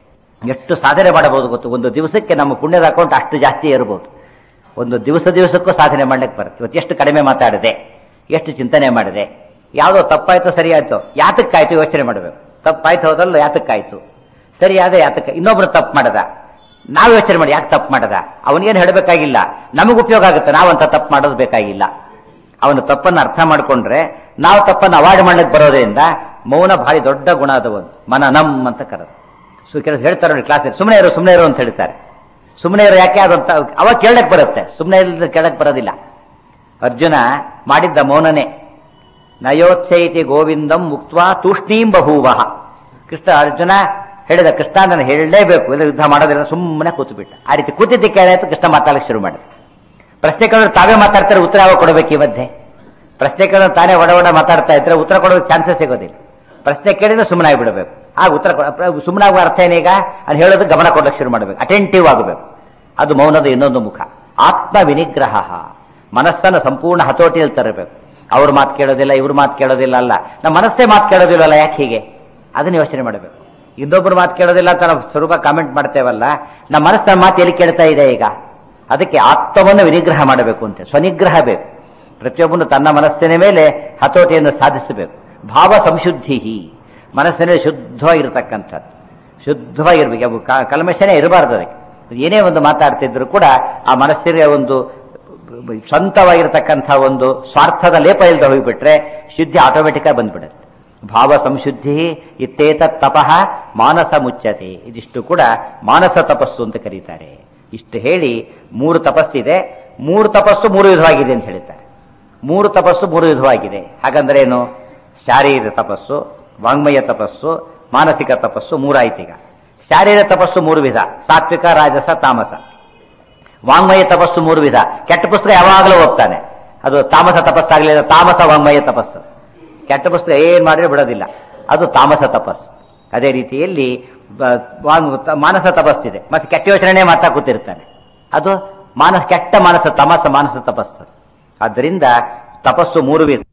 ಎಷ್ಟು ಸಾಧನೆ ಮಾಡಬಹುದು ಗೊತ್ತು ಒಂದು ದಿವಸಕ್ಕೆ ನಮ್ಮ ಪುಣ್ಯದ ಅಕೌಂಟ್ ಅಷ್ಟು ಜಾಸ್ತಿ ಇರಬಹುದು ಒಂದು ದಿವಸ ದಿವಸಕ್ಕೂ ಸಾಧನೆ ಮಾಡ್ಲಿಕ್ಕೆ ಬರುತ್ತೆ ಇವತ್ತು ಎಷ್ಟು ಕಡಿಮೆ ಮಾತಾಡಿದೆ ಎಷ್ಟು ಚಿಂತನೆ ಮಾಡಿದೆ ಯಾವುದೋ ತಪ್ಪಾಯ್ತು ಸರಿಯಾಯ್ತು ಯಾತಕ್ಕಾಯ್ತು ಯೋಚನೆ ಮಾಡಬೇಕು ತಪ್ಪಾಯ್ತು ಹೋದಲ್ಲ ಯಾತಕ್ಕಾಯ್ತು ಸರಿಯಾದ ಯಾತಕ್ಕೆ ಇನ್ನೊಬ್ರು ತಪ್ಪು ಮಾಡದ ನಾವು ಯೋಚನೆ ಮಾಡಿ ಯಾಕೆ ತಪ್ಪು ಮಾಡದ ಅವನಿಗೇನು ಹೇಳಬೇಕಾಗಿಲ್ಲ ನಮಗೆ ಉಪಯೋಗ ಆಗುತ್ತೆ ನಾವಂತ ತಪ್ಪು ಮಾಡೋದು ಬೇಕಾಗಿಲ್ಲ ಅವನು ತಪ್ಪನ್ನು ಅರ್ಥ ಮಾಡ್ಕೊಂಡ್ರೆ ನಾವು ತಪ್ಪನ್ನು ಅವಾಯ್ಡ್ ಮಾಡ್ಲಿಕ್ಕೆ ಬರೋದ್ರಿಂದ ಮೌನ ಭಾರಿ ದೊಡ್ಡ ಗುಣ ಅದು ಒಂದು ಮನನಂ ಅಂತ ಕರೆದು ಸೊ ಕೆಲವು ಹೇಳ್ತಾರೆ ನೋಡಿ ಕ್ಲಾಸ್ ಸುಮ್ಮನೆ ಇರು ಸುಮ್ಮನೆ ಇರು ಅಂತ ಹೇಳ್ತಾರೆ ಸುಮ್ಮನೆ ಇರು ಯಾಕೆ ಅದಂತ ಅವಾಗ ಕೇಳಕ್ ಬರುತ್ತೆ ಸುಮ್ಮನೆ ಇಲ್ಲದ್ರೆ ಕೇಳಕ್ ಬರೋದಿಲ್ಲ ಅರ್ಜುನ ಮಾಡಿದ್ದ ಮೌನನೇ ನಯೋತ್ಸೈತಿ ಗೋವಿಂದಂ ಮುಕ್ತ್ವಾ ತೂಷ್ಣೀಂ ಬಭೂವಃ ಕೃಷ್ಣ ಅರ್ಜುನ ಹೇಳಿದ ಕೃಷ್ಣ ನಾನು ಹೇಳಲೇಬೇಕು ಇಲ್ಲ ಯುದ್ಧ ಮಾಡೋದಿಲ್ಲ ಸುಮ್ಮನೆ ಕೂತು ಬಿಟ್ಟ ಆ ರೀತಿ ಕೂತಿದ್ದಕ್ಕೆ ಕೇಳಾಯ್ತು ಕೃಷ್ಣ ಮಾತಾಡಲಿಕ್ಕೆ ಶುರು ಮಾಡಿದ ಪ್ರಶ್ನೆ ಕೇಳಿದ್ರೆ ತಾವೇ ಮಾತಾಡ್ತಾರೆ ಉತ್ತರ ಯಾವಾಗ ಕೊಡಬೇಕು ಈ ಮಧ್ಯೆ ಪ್ರಶ್ನೆ ಕೇಳಿದ್ರೆ ತಾನೇ ಒಡ ಒಡ ಮಾತಾಡ್ತಾ ಇದ್ರೆ ಉತ್ತರ ಕೊಡೋಕೆ ಚಾನ್ಸಸ್ ಸಿಗೋದಿಲ್ಲ ಪ್ರಶ್ನೆ ಕೇಳಿದ್ರೆ ಸುಮ್ಮನೆ ಬಿಡಬೇಕು ಆಗ ಉತ್ತರ ಸುಮ್ಮನೆ ಆಗುವ ಅರ್ಥ ಏನೀಗ ಅದು ಹೇಳೋದು ಗಮನ ಕೊಡೋಕೆ ಶುರು ಮಾಡಬೇಕು ಅಟೆಂಟಿವ್ ಆಗಬೇಕು ಅದು ಮೌನದ ಇನ್ನೊಂದು ಮುಖ ಆತ್ಮ ವಿನಿಗ್ರಹ ಮನಸ್ಸನ್ನು ಸಂಪೂರ್ಣ ಹತೋಟಿಯಲ್ಲಿ ತರಬೇಕು ಅವ್ರ ಮಾತು ಕೇಳೋದಿಲ್ಲ ಇವ್ರ ಮಾತು ಕೇಳೋದಿಲ್ಲ ಅಲ್ಲ ನಮ್ಮ ಮನಸ್ಸೇ ಮಾತು ಕೇಳೋದಿಲ್ಲಲ್ಲ ಯಾಕೆ ಹೀಗೆ ಅದನ್ನ ಯೋಚನೆ ಮಾಡಬೇಕು ಇನ್ನೊಬ್ಬರು ಮಾತು ಕೇಳೋದಿಲ್ಲ ಅಂತ ನಾವು ಸ್ವರೂಪ ಕಾಮೆಂಟ್ ಮಾಡ್ತೇವಲ್ಲ ನಮ್ಮ ಮನಸ್ಸಿನ ಮಾತು ಎಲ್ಲಿ ಕೇಳ್ತಾ ಇದೆ ಈಗ ಅದಕ್ಕೆ ಆತ್ಮವನ್ನು ವಿನಿಗ್ರಹ ಮಾಡಬೇಕು ಅಂತ ಸ್ವನಿಗ್ರಹ ಬೇಕು ಪ್ರತಿಯೊಬ್ಬನು ತನ್ನ ಮನಸ್ಸಿನ ಮೇಲೆ ಹತೋಟಿಯನ್ನು ಸಾಧಿಸಬೇಕು ಭಾವ ಸಂಶುದ್ಧಿ ಮನಸ್ಸಿನಲ್ಲಿ ಶುದ್ಧವಾಗಿರ್ತಕ್ಕಂಥದ್ದು ಶುದ್ಧವಾಗಿರ್ಬೇಕು ಅವು ಕ- ಕಲ್ಮಶನೇ ಇರಬಾರ್ದು ಅದಕ್ಕೆ ಏನೇ ಒಂದು ಮಾತಾಡ್ತಿದ್ರು ಕೂಡ ಆ ಮನಸ್ಸಿಗೆ ಒಂದು ಸ್ವಂತವಾಗಿರ್ತಕ್ಕಂಥ ಒಂದು ಸ್ವಾರ್ಥದ ಲೇಪ ಇಲ್ಲದೆ ಹೋಗಿಬಿಟ್ರೆ ಶುದ್ಧಿ ಆಟೋಮೆಟಿಕ್ ಆಗಿ ಬಂದ್ಬಿಡುತ್ತೆ ಭಾವ ಸಂಶುದ್ಧಿ ಇತ್ತೇತ ತಪಃ ಮಾನಸ ಮುಚ್ಚತೆ ಇದಿಷ್ಟು ಕೂಡ ಮಾನಸ ತಪಸ್ಸು ಅಂತ ಕರೀತಾರೆ ಇಷ್ಟು ಹೇಳಿ ಮೂರು ತಪಸ್ಸಿದೆ ಮೂರು ತಪಸ್ಸು ಮೂರು ವಿಧವಾಗಿದೆ ಅಂತ ಹೇಳ್ತಾರೆ ಮೂರು ತಪಸ್ಸು ಮೂರು ವಿಧವಾಗಿದೆ ಹಾಗಂದ್ರೆ ಏನು ಶಾರೀರಿಕ ತಪಸ್ಸು ವಾಂಗ್ಮಯ ತಪಸ್ಸು ಮಾನಸಿಕ ತಪಸ್ಸು ಮೂರಾಯ್ತೀಗ ಶಾರೀರಿಕ ತಪಸ್ಸು ಮೂರು ವಿಧ ಸಾತ್ವಿಕ ರಾಜಸ ತಾಮಸ ವಾಂಗ್ಮಯ ತಪಸ್ಸು ಮೂರು ವಿಧ ಕೆಟ್ಟ ಪುಸ್ತಕ ಯಾವಾಗಲೂ ಓದ್ತಾನೆ ಅದು ತಾಮಸ ತಪಸ್ಸಾಗಲಿಲ್ಲ ತಾಮಸ ವಾಂಗ್ಮಯ ತಪಸ್ಸು ಕೆಟ್ಟ ಪುಸ್ತಕ ಏನ್ ಮಾಡಿದ್ರೆ ಬಿಡೋದಿಲ್ಲ ಅದು ತಾಮಸ ತಪಸ್ಸು ಅದೇ ರೀತಿಯಲ್ಲಿ ಬ- ವಾಂಗ್- ತ- ಮಾನಸ ತಪಸ್ಸಿದೆ ಮತ್ತೆ ಕೆಟ್ಟ ಯೋಚನೆ ಮಾಡ್ತಾ ಕೂತಿರ್ತಾನೆ ಅದು ಮಾನಸ ಕೆಟ್ಟ ಮಾನಸ ತಮಸ ಮಾನಸ ತಪಸ್ಸು ಆದ್ದರಿಂದ ತಪಸ್ಸು ಮೂರು ವಿಧ